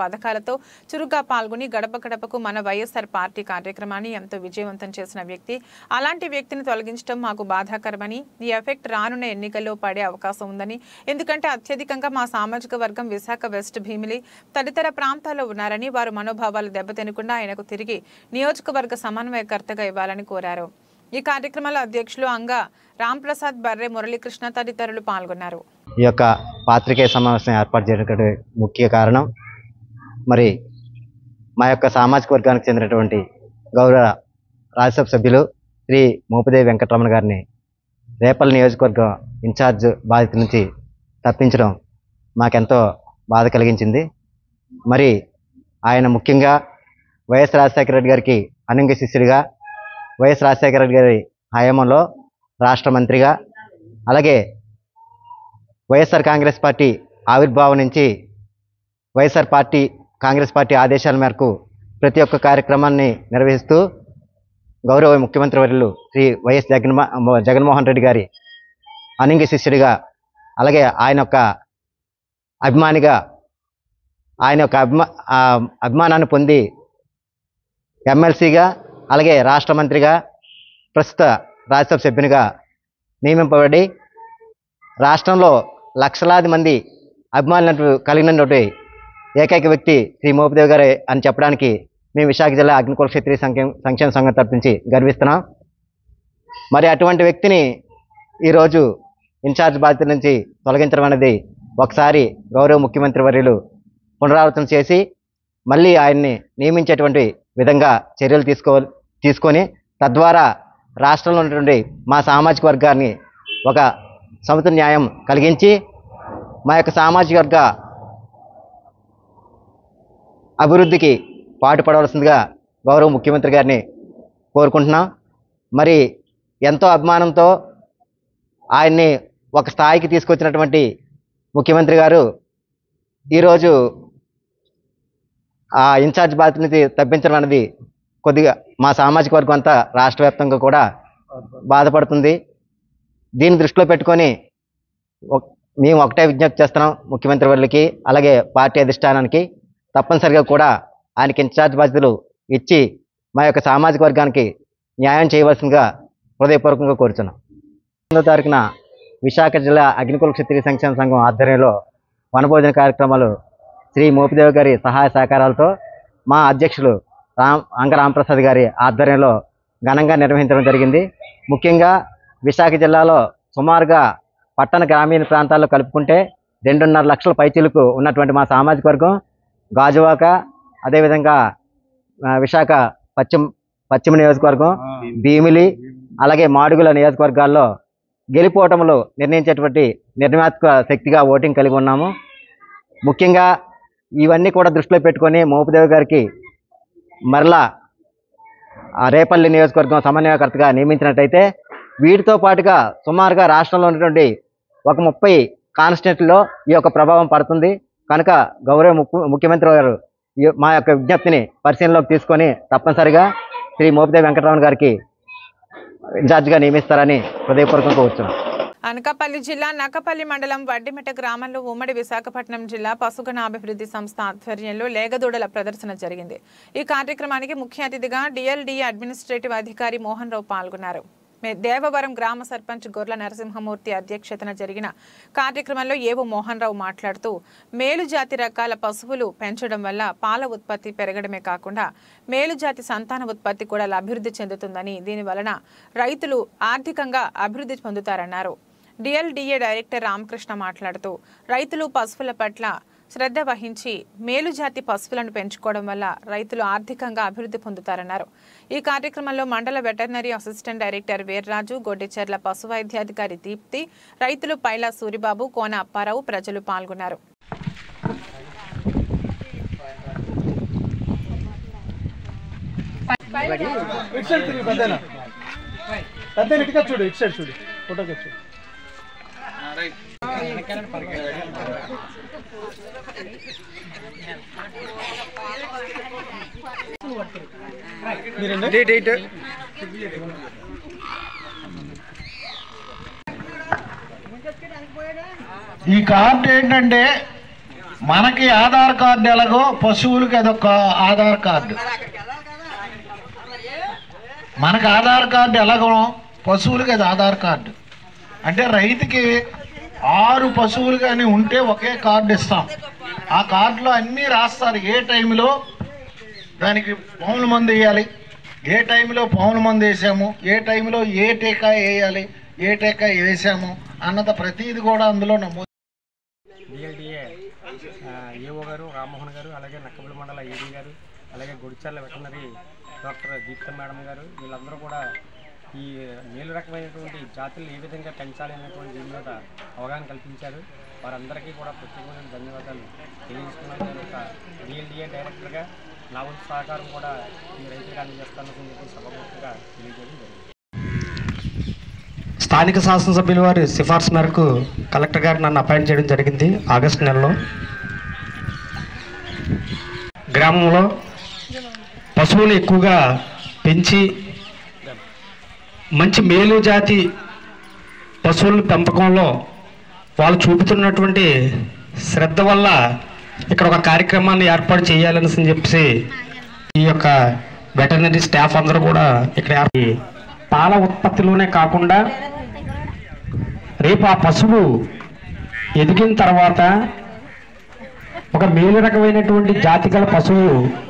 పథకాలతో చురుగ్గా పాల్గొని గడప గడపకు మన వైఎస్ఆర్ పార్టీ కార్యక్రమాన్ని ఎంతో విజయవంతం చేసిన వ్యక్తి అలాంటి వ్యక్తిని తొలగించడం మాకు బాధాకరమని ఈ ఎఫెక్ట్ రానున్న ఎన్నికల్లో పడే అవకాశం ఉందని ఎందుకంటే అత్యధికంగా మా సామాజిక వర్గం విశాఖ వెస్ట్ భీమిలి తదితర ప్రాంతాల్లో ఉన్నారని వారు మనోభావాలు దెబ్బతినకుండా ఆయనకు తిరిగి నియోజకవర్గ సమన్వయకర్తగా ఇవ్వాలని కోరారు ఈ కార్యక్రమంలో అధ్యక్షులు అంగా రాంప్రసాద్ బర్రె మురళీకృష్ణ తదితరులు పాల్గొన్నారు ఈ యొక్క పాత్రికేయ సమావేశం ఏర్పాటు చేయడానికి ముఖ్య కారణం మరి మా యొక్క సామాజిక వర్గానికి చెందినటువంటి గౌరవ రాజ్యసభ సభ్యులు శ్రీ మోపిదేవి వెంకటరమణ గారిని రేపల్ నియోజకవర్గం ఇన్ఛార్జ్ బాధ్యత నుంచి తప్పించడం మాకెంతో బాధ కలిగించింది మరి ఆయన ముఖ్యంగా వైఎస్ రాజశేఖర రెడ్డి గారికి అనంగ శిష్యుడిగా వైఎస్ రాజశేఖర రెడ్డి గారి హయాంలో రాష్ట్ర మంత్రిగా అలాగే వైఎస్ఆర్ కాంగ్రెస్ పార్టీ ఆవిర్భావం నుంచి వైఎస్ఆర్ పార్టీ కాంగ్రెస్ పార్టీ ఆదేశాల మేరకు ప్రతి ఒక్క కార్యక్రమాన్ని నిర్వహిస్తూ గౌరవ ముఖ్యమంత్రి వర్యులు శ్రీ వైఎస్ జగన్మో జగన్మోహన్ రెడ్డి గారి అనింగ శిష్యుడిగా అలాగే ఆయన యొక్క అభిమానిగా ఆయన యొక్క అభిమా ఆ అభిమానాన్ని పొంది ఎమ్మెల్సీగా అలాగే రాష్ట్ర మంత్రిగా ప్రస్తుత రాజ్యసభ సభ్యునిగా నియమింపబడి రాష్ట్రంలో లక్షలాది మంది అభిమానులు కలిగినటువంటి ఏకైక వ్యక్తి శ్రీ మోపిదేవి గారే అని చెప్పడానికి మేము విశాఖ జిల్లా అగ్నికుల క్షత్రియ సంక్షేమ సంక్షేమ సంఘం తరపునుంచి గర్విస్తున్నాం మరి అటువంటి వ్యక్తిని ఈరోజు ఇన్ఛార్జ్ బాధ్యత నుంచి తొలగించడం అనేది ఒకసారి గౌరవ ముఖ్యమంత్రి వర్యులు పునరావృతం చేసి మళ్ళీ ఆయన్ని నియమించేటువంటి విధంగా చర్యలు తీసుకో తీసుకొని తద్వారా రాష్ట్రంలో ఉన్నటువంటి మా సామాజిక వర్గాన్ని ఒక సమతుల న్యాయం కలిగించి మా యొక్క సామాజిక వర్గ అభివృద్ధికి పాటుపడవలసిందిగా గౌరవ ముఖ్యమంత్రి గారిని కోరుకుంటున్నాం మరి ఎంతో అభిమానంతో ఆయన్ని ఒక స్థాయికి తీసుకొచ్చినటువంటి ముఖ్యమంత్రి గారు ఈరోజు ఆ ఇన్ఛార్జ్ బాధ్యత నుంచి తప్పించడం అనేది కొద్దిగా మా సామాజిక వర్గం అంతా రాష్ట్ర వ్యాప్తంగా కూడా బాధపడుతుంది దీన్ని దృష్టిలో పెట్టుకొని ఒక- మేము ఒకటే విజ్ఞప్తి చేస్తున్నాం ముఖ్యమంత్రి వర్యులకి అలాగే పార్టీ అధిష్టానానికి తప్పనిసరిగా కూడా ఆయనకి ఇన్ఛార్జ్ బాధ్యతలు ఇచ్చి మా యొక్క సామాజిక వర్గానికి న్యాయం చేయవలసిందిగా హృదయపూర్వకంగా కోరుచున్నాం ఎనిమిదో తారీఖున విశాఖ జిల్లా అగ్నికుల క్షత్రియ సంక్షేమ సంఘం ఆధ్వర్యంలో వనభోజన కార్యక్రమాలు శ్రీ మోపిదేవి గారి సహాయ సహకారాలతో మా అధ్యక్షులు రామ్ అంగ రాంప్రసాద్ గారి ఆధ్వర్యంలో ఘనంగా నిర్వహించడం జరిగింది ముఖ్యంగా విశాఖ జిల్లాలో సుమారుగా పట్టణ గ్రామీణ ప్రాంతాల్లో కలుపుకుంటే రెండున్నర లక్షల పైచీలకు ఉన్నటువంటి మా సామాజిక వర్గం గాజువాక అదేవిధంగా ఆ, విశాఖ పశ్చిమ పశ్చిమ నియోజకవర్గం భీమిలి అలాగే మాడుగుల నియోజకవర్గాల్లో గెలిపోవటంలో నిర్ణయించేటువంటి నిర్ణయాత్మక శక్తిగా ఓటింగ్ కలిగి ఉన్నాము ముఖ్యంగా ఇవన్నీ కూడా దృష్టిలో పెట్టుకొని మోపుదేవి గారికి మరలా ఆ రేపల్లి నియోజకవర్గం సమన్వయకర్తగా నియమించినట్టయితే వీటితో పాటుగా సుమారుగా రాష్ట్రంలో ఉన్నటువంటి ఒక ముప్పై కాన్స్టిట్యూట్లో ఈ యొక్క ప్రభావం పడుతుంది కనుక గౌరవ ముఖ్య ముఖ్యమంత్రి గారు ఈ- మా యొక్క విజ్ఞప్తిని పరిశీలనలోకి తీసుకొని తప్పనిసరిగా శ్రీ మోపిదేవి వెంకటరమణ గారికి ఇన్ఛార్జిగా నియమిస్తారని హృదయపూర్వకంగా కోరుతున్నాను అనకాపల్లి జిల్లా నక్కపల్లి మండలం వడ్డిమెట గ్రామంలో ఉమ్మడి విశాఖపట్నం జిల్లా పశుగణ అభివృద్ధి సంస్థ ఆధ్వర్యంలో లేగదూడల ప్రదర్శన జరిగింది ఈ కార్యక్రమానికి ముఖ్య అతిథిగా డిఎల్డి అడ్మినిస్ట్రేటివ్ అధికారి మోహన్ రావు పాల్గొన్నారు మే- దేవవరం గ్రామ సర్పంచ్ గొర్ల నరసింహమూర్తి అధ్యక్షతన జరిగిన కార్యక్రమంలో ఏవో మోహన్ రావు మాట్లాడుతూ మేలు జాతి రకాల పశువులు పెంచడం వల్ల పాల ఉత్పత్తి పెరగడమే కాకుండా మేలు జాతి సంతాన ఉత్పత్తి కూడా అభివృద్ధి చెందుతుందని దీని వలన రైతులు ఆర్థికంగా అభివృద్ధి పొందుతారన్నారు డిఎల్డిఏ డైరెక్టర్ రామకృష్ణ మాట్లాడుతూ రైతులు పశువుల పట్ల శ్రద్ధ వహించి మేలు జాతి పశువులను పెంచుకోవడం వల్ల రైతులు ఆర్థికంగా అభివృద్ధి పొందుతారన్నారు ఈ కార్యక్రమంలో మండల veterinary assistant director Veerraju Goddicherla పశు వైద్యాధికారి దీప్తి రైతులు పైలా సూరిబాబు కోన అప్పారావు ప్రజలు పాల్గొన్నారు ఇటు సైడ్ తిరిగి పెద్దన పెద్ద ఇటుగా చూడు ఇటు సైడ్ చూడు ఫోటోకి చూడు ఈ కార్డు ఏంటంటే మనకి ఆధార్ కార్డు ఎలాగో పశువులకి అదొక ఆధార్ కార్డు మనకు ఆధార్ కార్డు ఎలాగో పశువులకి అది ఆధార్ కార్డు అంటే రైతుకి ఆరు పశువులు కానీ ఉంటే ఒకే కార్డు ఇస్తాం ఆ కార్డులో అన్నీ రాస్తారు ఏ టైంలో దానికి పౌనుల మందు వేయాలి ఏ టైంలో పౌనుల మందు వేసాము ఏ టైంలో ఏ టీకా వేయాలి ఏ టీకా వేసాము అన్నది ప్రతిది కూడా అందులో నమోదు డిఎల్డిఏ ఏఓ గారు రామ్మోహన్ గారు అలాగే నక్కబుల్ మండల ఏడీ గారు అలాగే Gudicherla veterinary doctor Deepthi madam garu వీళ్ళందరూ కూడా ఈ మేలు రకమైనటువంటి జాతులు ఏ విధంగా పెంచాలి అనేటువంటి దీని మీద అవగాహన కల్పించారు వారందరికీ కూడా ప్రత్యేకమైన ధన్యవాదాలు తెలియజేసుకున్నాను నేను ఒక డిఎల్డిఏ డైరెక్టర్గా నా వంతు సహకారం కూడా ఈ రైతులకు అందజేస్తానని చెప్పి సభముఖంగా తెలియజేయడం జరిగింది స్థానిక శాసనసభ్యుల వారి సిఫార్సు మేరకు కలెక్టర్ గారు నన్ను అపాయింట్ చేయడం జరిగింది ఆగస్టు నెలలో గ్రామంలో పశువులు ఎక్కువగా పెంచి మంచి మేలు జాతి పశువుల పెంపకంలో వాళ్ళు చూపుతున్నటువంటి శ్రద్ధ వల్ల ఇక్కడ ఒక కార్యక్రమాన్ని ఏర్పాటు చేయాలని చెప్పేసి ఈ యొక్క వెటర్నరీ స్టాఫ్ అందరూ కూడా ఇక్కడ ఏర్పడి పాల ఉత్పత్తిలోనే కాకుండా రేపు ఆ పశువు ఎదిగిన తర్వాత ఒక మేలు రకమైనటువంటి జాతి గల పశువు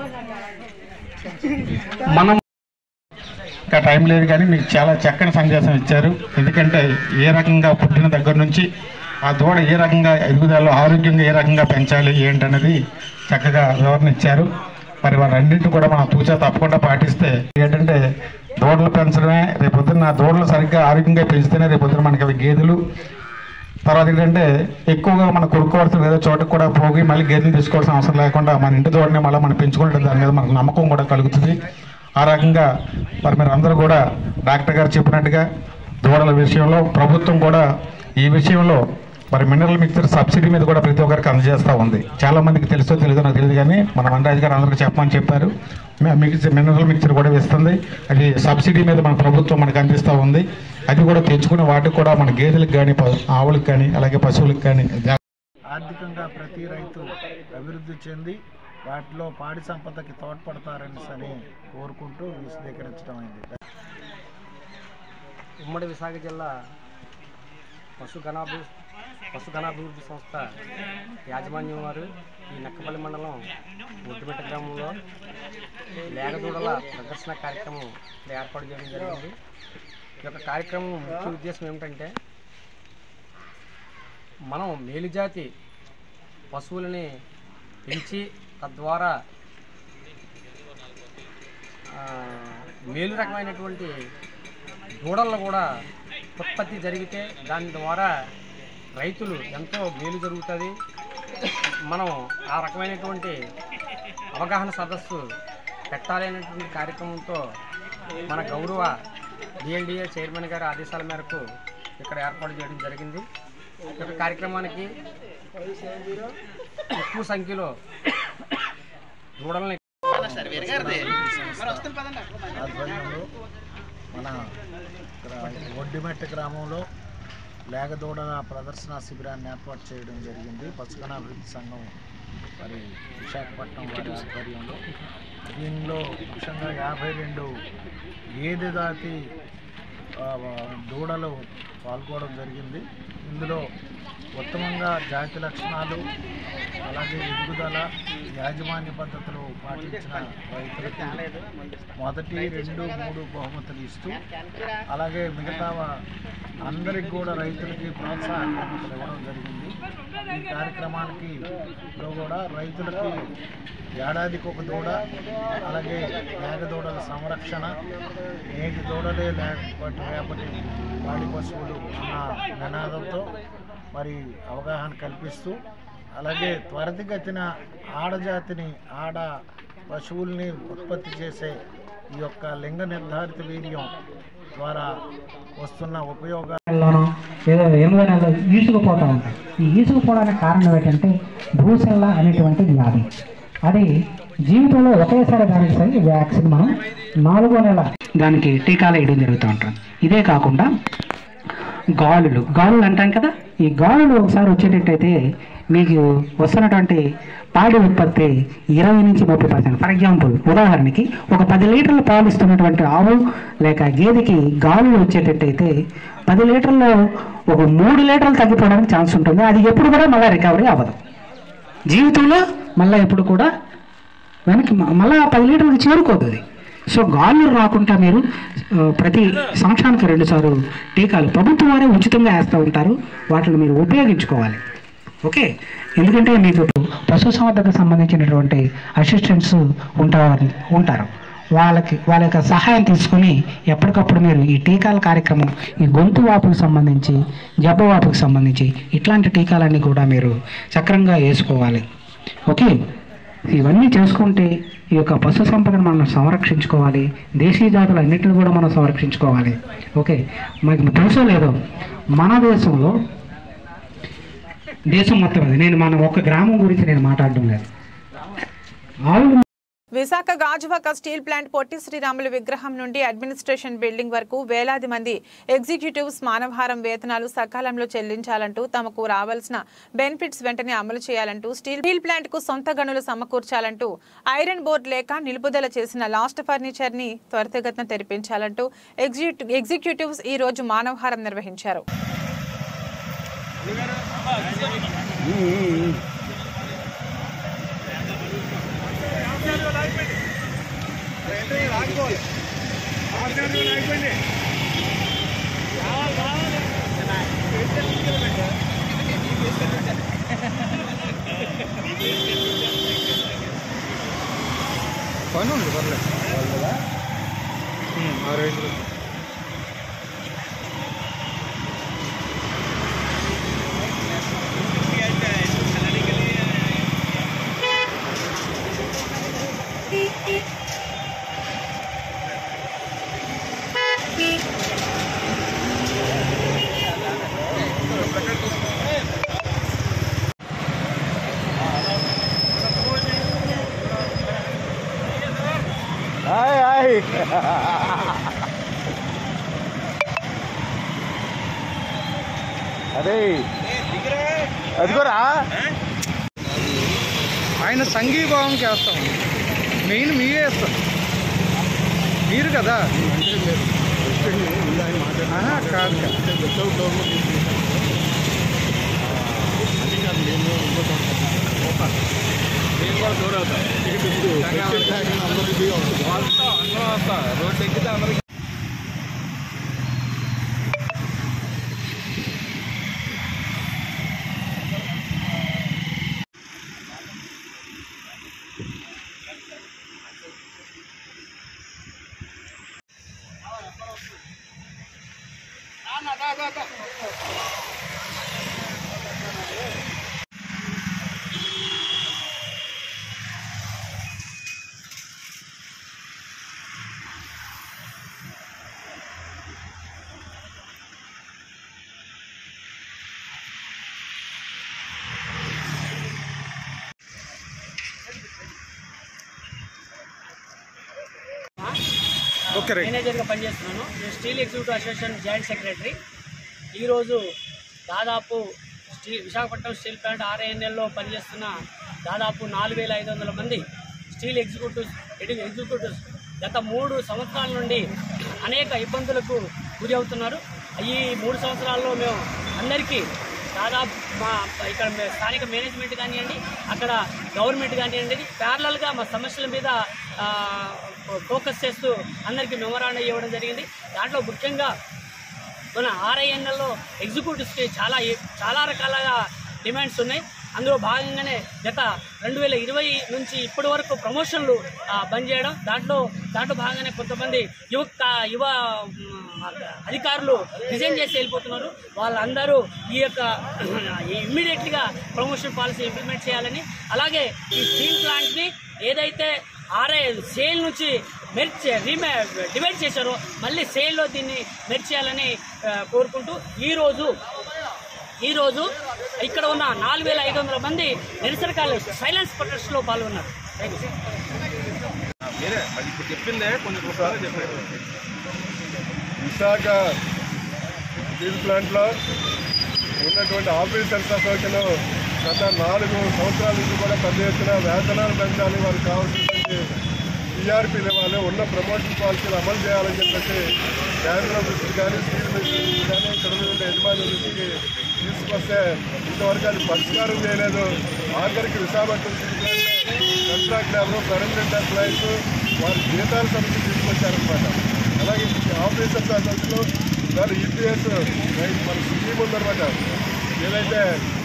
మనం ఇంకా టైం లేదు కానీ మీకు చాలా చక్కని సందేశం ఇచ్చారు ఎందుకంటే ఏ రకంగా పుట్టిన దగ్గర నుంచి ఆ దూడ ఏ రకంగా ఎదుగుదలలో ఆరోగ్యంగా ఏ రకంగా పెంచాలి ఏంటన్నది చక్కగా వివరణ ఇచ్చారు మరి వారన్నింటిని కూడా మనం తూచా తప్పకుండా పాటిస్తే ఏంటంటే దూడలు పెంచడమే రేపొద్దున ఆ దూడలు సరిగ్గా ఆరోగ్యంగా పెంచితేనే రేపొద్దున మనకి అవి గేదెలు తర్వాత ఏంటంటే ఎక్కువగా మనం కొనుక్కోవాల్సిన ఏదో చోటకి కూడా పోగి మళ్ళీ గేదెలు తీసుకోవాల్సిన అవసరం లేకుండా మన ఇంటి దూడని మళ్ళీ మనం పెంచుకుంటే దాని మీద మనకు నమ్మకం కూడా కలుగుతుంది ఆ రకంగా మరి మీరు అందరూ కూడా డాక్టర్ గారు చెప్పినట్టుగా దూడల విషయంలో ప్రభుత్వం కూడా ఈ విషయంలో మరి మినరల్ మిక్చర్ సబ్సిడీ మీద కూడా ప్రతి ఒక్కరికి అందజేస్తూ ఉంది చాలా మందికి తెలుసో తెలియదో నాకు తెలియదు కానీ మన వండరాజు గారు అందరికీ చెప్పమని చెప్పారు మిక్చర్ మినరల్ మిక్చర్ కూడా ఇస్తుంది అది సబ్సిడీ మీద మన ప్రభుత్వం మనకు అందిస్తూ ఉంది అది కూడా తెచ్చుకుని వాటికి కూడా మన గేదెలకు కానీ ఆవులకు కానీ అలాగే పశువులకు కానీ ఆర్థికంగా ప్రతి రైతు అభివృద్ధి చెంది వాటిలో పాడి సంపదకి తోడ్పడతారని అని కోరుకుంటూ విశదీకరించడం అయింది ఉమ్మడి విశాఖ జిల్లా పశు గణాభి పశు గణాభివృద్ధి సంస్థ యాజమాన్యం వారు ఈ నక్కపల్లి మండలం ఒడ్డుమెట్ట గ్రామంలో లేగదూడల ప్రదర్శన కార్యక్రమం ఇక్కడ ఏర్పాటు చేయడం జరిగింది ఈ యొక్క కార్యక్రమం ముఖ్య ఉద్దేశం ఏమిటంటే మనం మేలుజాతి పశువులని పెంచి తద్వారా ఆ, మేలు రకమైనటువంటి దూడల్లో కూడా ఉత్పత్తి జరిగితే దాని ద్వారా రైతులు ఎంతో మేలు జరుగుతుంది మనం ఆ రకమైనటువంటి అవగాహన సదస్సు పెట్టాలి అనేటువంటి కార్యక్రమంతో మన గౌరవ డిఎల్డిఏ చైర్మన్ గారి ఆదేశాల మేరకు ఇక్కడ ఏర్పాటు చేయడం జరిగింది ఈ యొక్క కార్యక్రమానికి ఎక్కువ సంఖ్యలో దూడల్ని ఆధ్వర్యంలో మన గ్రా- ఒడ్డిమెట్ట గ్రామంలో లేగదూడల ప్రదర్శన శిబిరాన్ని ఏర్పాటు చేయడం జరిగింది పచ్చకన అభివృద్ధి సంఘం మరి విశాఖపట్నం వారి ఆధ్వర్యంలో దీనిలో ముఖ్యంగా యాభై రెండు గేదె జాతి ఆ, దూడలు పాల్గొనడం జరిగింది ఇందులో ఉత్తమంగా జాతి లక్షణాలు అలాగే ఎదుగుదల యాజమాన్య పద్ధతులు పాటించిన రైతులకు మొదటి రెండు మూడు బహుమతులు ఇస్తూ అలాగే మిగతా వా- అందరికి కూడా రైతులకి ప్రోత్సాహం ఇవ్వడం జరిగింది ఈ కార్యక్రమానికి లో కూడా రైతులకి ఏడాదికి ఒక దూడ అలాగే మేక దూడల సంరక్షణ నేటి దూడలే లేకపోతే రేపటి పాడి పశువులు అన్న నినాదంతో మరి అవగాహన కల్పిస్తూ అలాగే త్వరితగతిన ఆడజాతిని ఆడ పశువుల్ని ఉత్పత్తి చేసే ఈ యొక్క లింగ నిర్ధారిత వీర్యం ద్వారా వస్తున్న ఉపయోగాలు నెలలోనో లేదా ఎనిమిదో నెలలో ఈసుకుపోతూ ఉంటాయి ఈ ఈసుకుపోవడానికి కారణం ఏంటంటే భూసెల్ల అనేటువంటి వ్యాధి అది జీవితంలో ఒకేసారి దానికి సరి వ్యాక్సిన్ మనం నాలుగో నెల దానికి టీకాలు వేయడం జరుగుతూ ఉంటుంది ఇదే కాకుండా గాలులు గాలులు అంటాం కదా ఈ గాలులు ఒకసారి వచ్చేటట్టయితే మీకు వస్తున్నటువంటి పాడి ఉత్పత్తి ఇరవై నుంచి ముప్పై పర్సెంట్ ఫర్ ఎగ్జాంపుల్ ఉదాహరణకి ఒక పది లీటర్లు పాలు ఇస్తున్నటువంటి ఆవు లేక గేదెకి గాలులు వచ్చేటట్టయితే పది లీటర్లో ఒక మూడు లీటర్లు తగ్గిపోవడానికి ఛాన్స్ ఉంటుంది అది ఎప్పుడు కూడా మళ్ళీ రికవరీ అవ్వదు జీవితంలో మళ్ళీ ఎప్పుడు కూడా వెనక్కి మ- మళ్ళా పది లీటర్లకు చేరుకోదు అది సో గాలులు రాకుండా మీరు ఆ, ప్రతి సంవత్సరానికి రెండుసార్లు టీకాలు ప్రభుత్వం వారే ఉచితంగా వేస్తూ ఉంటారు వాటిని మీరు ఉపయోగించుకోవాలి ఓకే ఎందుకంటే మీకు పశుసంవర్ధకు సంబంధించినటువంటి అసిస్టెంట్స్ ఉంటారు ఉంటారు వాళ్ళకి వాళ్ళ యొక్క సహాయం తీసుకొని ఎప్పటికప్పుడు మీరు ఈ టీకాల కార్యక్రమం ఈ గొంతు వాపుకు సంబంధించి జబ్బ వాపుకు సంబంధించి ఇట్లాంటి టీకాలన్నీ కూడా మీరు సక్రంగా వేసుకోవాలి ఓకే ఇవన్నీ చేసుకుంటే ఈ యొక్క పశు సంపదను మనం సంరక్షించుకోవాలి దేశీయ జాతులు అన్నింటిని కూడా మనం సంరక్షించుకోవాలి ఓకే మనకి తెలుసో లేదో మన దేశంలో దేశం మొత్తం అది నేను మన ఒక గ్రామం గురించి నేను మాట్లాడడం లేదు ఆవులు విశాఖ గాజువాక స్టీల్ ప్లాంట్ పొట్టి శ్రీరాములు విగ్రహం నుండి అడ్మినిస్ట్రేషన్ బిల్డింగ్ వరకు వేలాది మంది ఎగ్జిక్యూటివ్స్ మానవహారం వేతనాలు సకాలంలో చెల్లించాలంటూ తమకు రావాల్సిన బెనిఫిట్స్ వెంటనే అమలు చేయాలంటూ స్టీల్ స్టీల్ ప్లాంట్ కు సొంత గనులు సమకూర్చాలంటూ ఐరన్ బోర్డు లేక నిలుపుదల చేసిన లాస్ట్ ఫర్నిచర్ ని త్వరితగతిన తెరిపించాలంటూ ఎగ్జిక్యూ- ఎగ్జిక్యూటివ్స్ ఈ రోజు మానవహారం నిర్వహించారు పని ఉంది పర్లేదు ఆ రేంజ్లో హాయ్ హాయ్ అదే అదిగోరా ఆయన సంఘీభావంకి వేస్తాం మెయిన్ మీరే వేస్తాం మీరు కదా ఆహా, కాదు కాదు. రోడ్ ఎక్కితే అందరికి ఓకే రైట్ మేనేజర్గా పనిచేస్తున్నాను నేను steel executive association joint secretary ఈరోజు దాదాపు స్టీల్ విశాఖపట్నం స్టీల్ ప్లాంట్ ఆర్ఐఎన్ఎల్లో పనిచేస్తున్న దాదాపు నాలుగు వేల ఐదు వందల మంది స్టీల్ ఎగ్జిక్యూటివ్స్ ఎడి- ఎగ్జిక్యూటివ్స్ గత మూడు సంవత్సరాల నుండి అనేక ఇబ్బందులకు గురి అవుతున్నారు ఈ మూడు సంవత్సరాల్లో మేము అందరికీ దాదాపు మా ఇక్కడ మే- స్థానిక మేనేజ్మెంట్ కానివ్వండి అక్కడ గవర్నమెంట్ కానివ్వండి ప్యారలల్గా మా సమస్యల మీద ఆ, ఫోకస్ చేస్తూ అందరికీ మెమోరాండం ఇవ్వడం జరిగింది దాంట్లో ముఖ్యంగా మన ఆర్ఐఎన్ఎల్లో ఎగ్జిక్యూటివ్స్కి చాలా ఏ- చాలా రకాలుగా డిమాండ్స్ ఉన్నాయి అందులో భాగంగానే గత రెండు వేల ఇరవై నుంచి ఇప్పటి వరకు ప్రమోషన్లు ఆ, బంద్ చేయడం దాంట్లో దాంట్లో భాగంగానే కొంతమంది యువ కా- యువ మ్, అధికారులు రిజైన్ చేసి వెళ్ళిపోతున్నారు వాళ్ళందరూ ఈ యొక్క ఇమ్మీడియట్గా ప్రమోషన్ పాలసీ ఇంప్లిమెంట్ చేయాలని అలాగే ఈ స్టీల్ ప్లాంట్ని ఏదైతే ఆర్ఐ సేల్ నుంచి మెర్చ్ రీమే డివైడ్ చేశారో మళ్ళీ సేల్లో దీన్ని మెర్చ్ చేయాలని ఆ, కోరుకుంటూ ఈరోజు ఈరోజు ఇక్కడ ఉన్న నాలుగు వేల ఐదు వందల మంది నిరసనకాలు సైలెన్స్ ప్రొటెస్ట్లో పాల్గొన్నారు థ్యాంక్ యూ మీరే అది ఇప్పుడు చెప్పిందే కొంచెం ఒకసారి చెప్పారు విశాఖ స్టీల్ ప్లాంట్లో ఉన్నటువంటి ఆఫీసర్స్ అసోసియేషన్ గత నాలుగు సంవత్సరాల నుంచి కూడా పెద్ద ఎత్తున వేతనాలు పెంచాలి వారికి కావాల్సినటువంటి టీఆర్పీలు ఇవ్వాలి ఉన్న ప్రమోషన్ పాలసీలు అమలు చేయాలని చెప్పేసి కేంద్రం దృష్టి కానీ స్టీల్ మినిస్ట్రీ కానీ ఇక్కడ ఉన్నటువంటి యజమాని దృష్టికి తీసుకొస్తే ఇంతవరకు అది పరిష్కారం చేయలేదు ఆఖరికి Visakhapatnam contract labour permanent employees వారి జీతాల సమస్య తీసుకొచ్చారనమాట అలాగే ఆఫీసర్స్ అసలు దాని ఈపీఎస్ మన స్కీమ్ ఉందన్నమాట ఏదైతే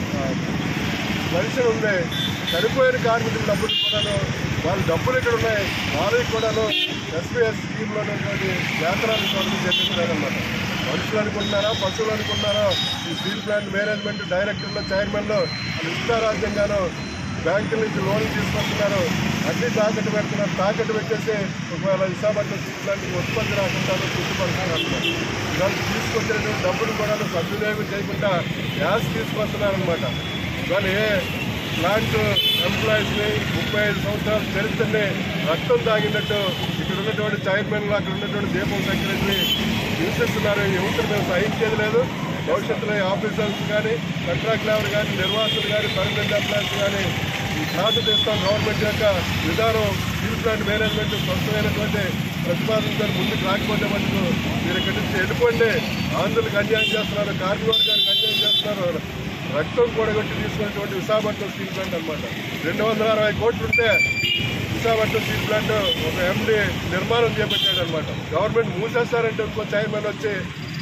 పెన్షన్ ఉంది చనిపోయిన కార్మికుల డబ్బులు కూడాను వాళ్ళ డబ్బులు ఇక్కడ ఉన్నాయి వాళ్ళకి కూడాను ఎస్పీఎస్ స్కీమ్లో ఉన్నటువంటి వేతనాలు గవర్నమెంట్ చెల్లించలేదన్నమాట మనుషులు అనుకుంటున్నారా పశువులు అనుకుంటున్నారా ఈ స్టీల్ ప్లాంట్ మేనేజ్మెంట్ డైరెక్టర్లు చైర్మన్లు వాళ్ళు ఇష్టారాజ్యంగాను బ్యాంకుల నుంచి లోన్లు తీసుకొస్తున్నారు అన్ని తాకట్టు పెడుతున్నారు తాకట్టు పెట్టేసి ఒకవేళ విశాఖపట్నం స్టీల్ ప్లాంట్ ఉత్పత్తి రాకుండా గుర్తుపడుతున్నారు ఇవాళ తీసుకొచ్చినటువంటి డబ్బులు కూడా సద్వినియోగం చేయకుండా గ్యాస్ తీసుకొస్తున్నారనమాట కానీ ప్లాంట్ ఎంప్లాయీస్ని ముప్పై ఐదు సంవత్సరాల చరిత్రని రక్తం తాగినట్టు ఇక్కడ ఉన్నటువంటి చైర్మన్లు అక్కడ ఉన్నటువంటి దీపం సెక్రటరీ హింసిస్తున్నారు ఈ యువతను మేము సహించేది లేదు భవిష్యత్తులో ఈ ఆఫీసర్స్ కానీ కాంట్రాక్ట్ లేబర్ కానీ నిర్వాసులు కానీ పర్మనెంట్ ఎంప్లాయీస్ కానీ ఈ ఖాతా తెస్తాం గవర్నమెంట్ యొక్క విధానం స్టీల్ ప్లాంట్ మేనేజ్మెంట్ స్వచ్ఛమైనటువంటి ప్రతిపాదనతో ముందుకు రాకపోతే మటుకు మీరు ఇక్కడి నుంచి వెళ్ళిపోండి ఆంధ్రులకు అన్యాయం చేస్తున్నారు కార్మిక వర్గానికి అన్యాయం చేస్తున్నారు రక్తం కూడగొట్టి తీసుకున్నటువంటి విశాఖపట్నం స్టీల్ ప్లాంట్ అనమాట రెండు వందల అరవై కోట్లు ఉంటే విశాఖపట్నం స్టీల్ ప్లాంట్ ఒక ఎండి నిర్మాణం చేపట్టాడు అనమాట గవర్నమెంట్ మూసేస్తారంటే ఇంకో చైర్మన్ వచ్చి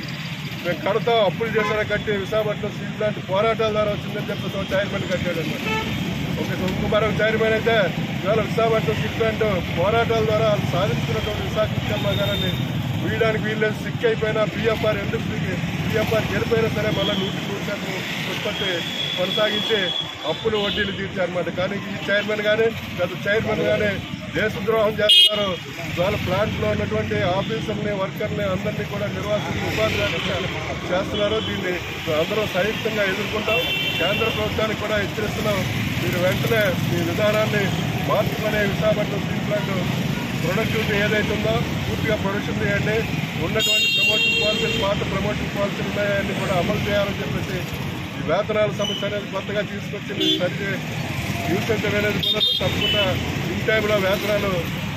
మేము కడతాం అప్పులు చేశారా కట్టి విశాఖపట్నం స్టీల్ ప్లాంట్ పోరాటాల ద్వారా వచ్చిందని చెప్పేసి ఒక చైర్మన్ కట్టాడు అనమాట ఒక ఇంకో మరొక చైర్మన్ అయితే ఇవాళ విశాఖపట్నం స్టీల్ ప్లాంట్ పోరాటాల ద్వారా వాళ్ళు సాధించుకున్నటువంటి విశాఖ కర్మాగారాన్ని వీయడానికి వీళ్ళేసి సిక్ అయిపోయినా పిఎఫ్ఆర్ ఇండస్ట్రీకి పిఎఫ్ఆర్ గెలిపోయినా సరే మళ్ళీ నూటి నూరు శాతం ఉత్పత్తి కొనసాగించి అప్పులు వడ్డీలు తీర్చారన్నమాట కానీ ఈ చైర్మన్ కానీ గత చైర్మన్ కానీ దేశద్రోహం చేస్తున్నారు వాళ్ళ ప్లాంట్లో ఉన్నటువంటి ఆఫీసర్ని వర్కర్ని అందరినీ కూడా నిర్వాసితులు ఉపాధి లేకుండా చేస్తున్నారు దీన్ని అందరూ సంయుక్తంగా ఎదుర్కొంటాం కేంద్ర ప్రభుత్వానికి కూడా హెచ్చరిస్తున్నాం మీరు వెంటనే ఈ విధానాన్ని మార్చుకునే విశాఖపట్నం స్టీల్ ప్లాంట్ ప్రొడక్టివిటీ ఏదైతే ఉందో పూర్తిగా ప్రొడక్షన్ చేయండి ఉన్నటువంటి ప్రమోషన్ పాలసీలు పాత ప్రమోషన్ పాలసీలు ఉన్నాయని కూడా అమలు చేయాలని చెప్పేసి ఈ వేతనాల సమస్య అనేది కొత్తగా తీసుకొచ్చి మీరు సరి యూసెంటర్ అనేది కూడా తప్పకుండా ఇన్ టైంలో వేతనాలు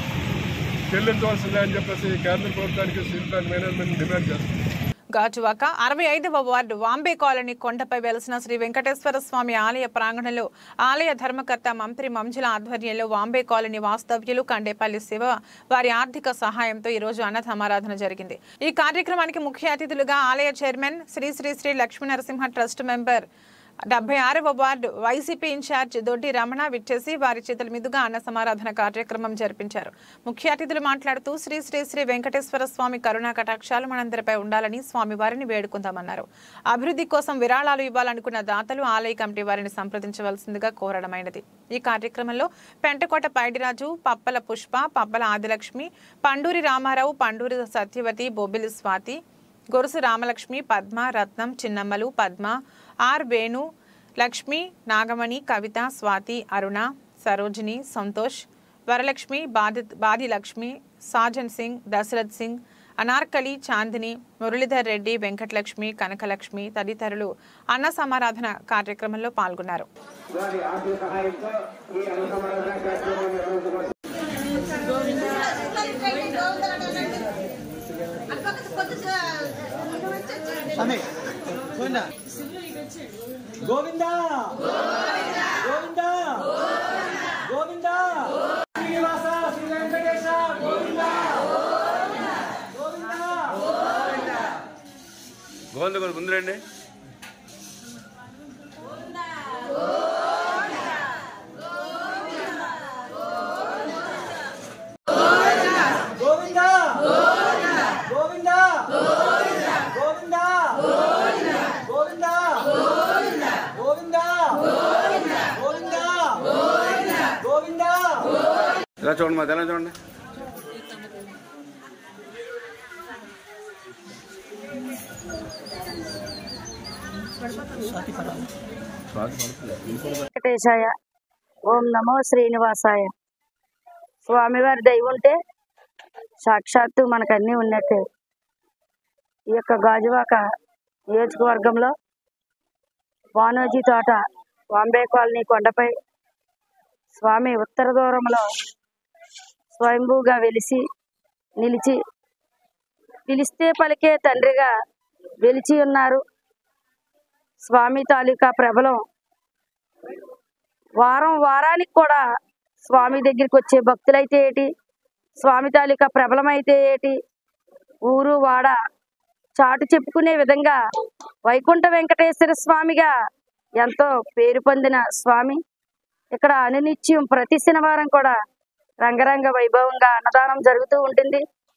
చెల్లించవలసిందే అని చెప్పేసి కేంద్ర ప్రభుత్వానికి స్టీల్ ప్లాంట్ మేనేజ్మెంట్ డిమాండ్ చేస్తుంది గాజువాక అరవై ఐదవ వార్డు వాంబే కాలనీ కొండపై వెలసిన శ్రీ వెంకటేశ్వర స్వామి ఆలయ ప్రాంగణంలో ఆలయ ధర్మకర్త మంత్రి మంజుల ఆధ్వర్యంలో వాంబే కాలనీ వాస్తవ్యులు కండేపల్లి శివ వారి ఆర్థిక సహాయంతో ఈ రోజు అన్నసమారాధన జరిగింది ఈ కార్యక్రమానికి ముఖ్య అతిథులుగా ఆలయ chairman Shri Shri Shri Lakshmi Narasimha trust member డెబ్బై ఆరవ వార్డు వైసీపీ ఇన్ఛార్జ్ దొడ్డి రమణ విచ్చేసి వారి చేతుల మీదుగా అన్న సమారాధన కార్యక్రమం జరిపించారు ముఖ్య అతిథులు మాట్లాడుతూ శ్రీ శ్రీ శ్రీ వెంకటేశ్వర స్వామి కరుణా కటాక్షాలు మనందరిపై ఉండాలని స్వామి వారిని వేడుకుందామన్నారు అభివృద్ధి కోసం విరాళాలు ఇవ్వాలనుకున్న దాతలు ఆలయ కమిటీ వారిని సంప్రదించవలసిందిగా కోరడమైనది ఈ కార్యక్రమంలో పెంటకోట పైడిరాజు పప్పల పుష్ప పప్పల ఆదిలక్ష్మి పండూరి రామారావు పండూరి సత్యవతి బొబ్బిలి స్వాతి గొరుసు రామలక్ష్మి పద్మ రత్నం చిన్నమ్మలు పద్మ ఆర్ వేణు లక్ష్మి నాగమణి కవిత స్వాతి అరుణ సరోజిని సంతోష్ వరలక్ష్మి బాది బాది లక్ష్మి సాజన్ సింగ్ దశరథ్ సింగ్ అనార్కలి చాందిని మురళీధర్ రెడ్డి వెంకటలక్ష్మి కనకలక్ష్మి తదితరులు అన్న సమారాధన కార్యక్రమంలో పాల్గొన్నారు గోవిందా గోవిందా గోవిందా శ్రీనివాస శ్రీ వెంకటేశ గోవిందా గోవింద గారు ముందు రండి గోవిందా గోవిందా గోవిందా గోవిందా గోవిందా గోవిందా గోవిందా ఎలా చూడండి మా ఎలా చూడండి వెంకటేశాయ ఓం నమో శ్రీనివాసాయ స్వామివారి దయ ఉంటే సాక్షాత్తు మనకు అన్నీ ఉన్నట్టే ఈ యొక్క గాజువాక నియోజకవర్గంలో వానోజీ తోట వాంబే కాలనీ కొండపై స్వామి ఉత్తర దూరంలో స్వయంభూగా వెలిసి నిలిచి పిలిస్తే పలికే తండ్రిగా వెలిచి ఉన్నారు స్వామి తాలూకా ప్రబలం వారం వారానికి కూడా స్వామి దగ్గరికి వచ్చే భక్తులైతే ఏటి స్వామి తాలూకా ప్రబలమైతే ఏటి ఊరు వాడ చాటు చెప్పుకునే విధంగా వైకుంఠ వెంకటేశ్వర స్వామిగా ఎంతో పేరు పొందిన స్వామి ఇక్కడ అనునిత్యం ప్రతి శనివారం కూడా రంగరంగ వైభవంగా అన్నదానం జరుగుతూ ఉంటుంది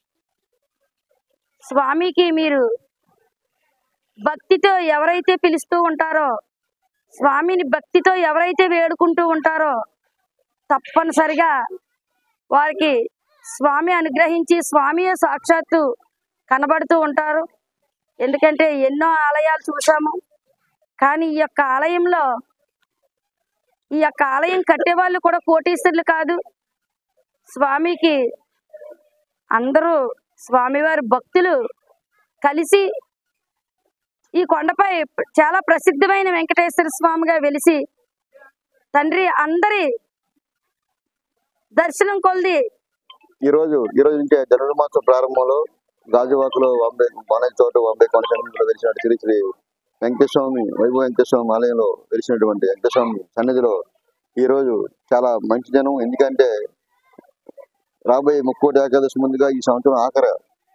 స్వామికి మీరు భక్తితో ఎవరైతే పిలుస్తూ ఉంటారో స్వామిని భక్తితో ఎవరైతే వేడుకుంటూ ఉంటారో తప్పనిసరిగా వారికి స్వామి అనుగ్రహించి స్వామి సాక్షాత్తు కనబడుతూ ఉంటారు ఎందుకంటే ఎన్నో ఆలయాలు చూసాము కానీ ఈ యొక్క ఆలయంలో ఈ యొక్క ఆలయం కట్టేవాళ్ళు కూడా కోటీశ్వరులు కాదు స్వామికి అందరూ స్వామివారి భక్తులు కలిసి ఈ కొండపై చాలా ప్రసిద్ధమైన వెంకటేశ్వర స్వామిగా వెలిసి తండ్రి అందరి దర్శనం కొలిది ఈ రోజు ఈ రోజు నుంచి జనవరి మాసం ప్రారంభంలో గాజువాకలో వంబే బాణాజీ తోట వంబే కొనసాగంలో వెలిసిన శ్రీ శ్రీ వెంకటస్వామి వైభవ వెంకటస్వామి ఆలయంలో వెలిసినటువంటి వెంకటస్వామి సన్నిధిలో ఈ రోజు చాలా మంచి జనం ఎందుకంటే రాబోయే ముక్కోటి ఏకాదశి ముందుగా ఈ సంవత్సరం ఆఖర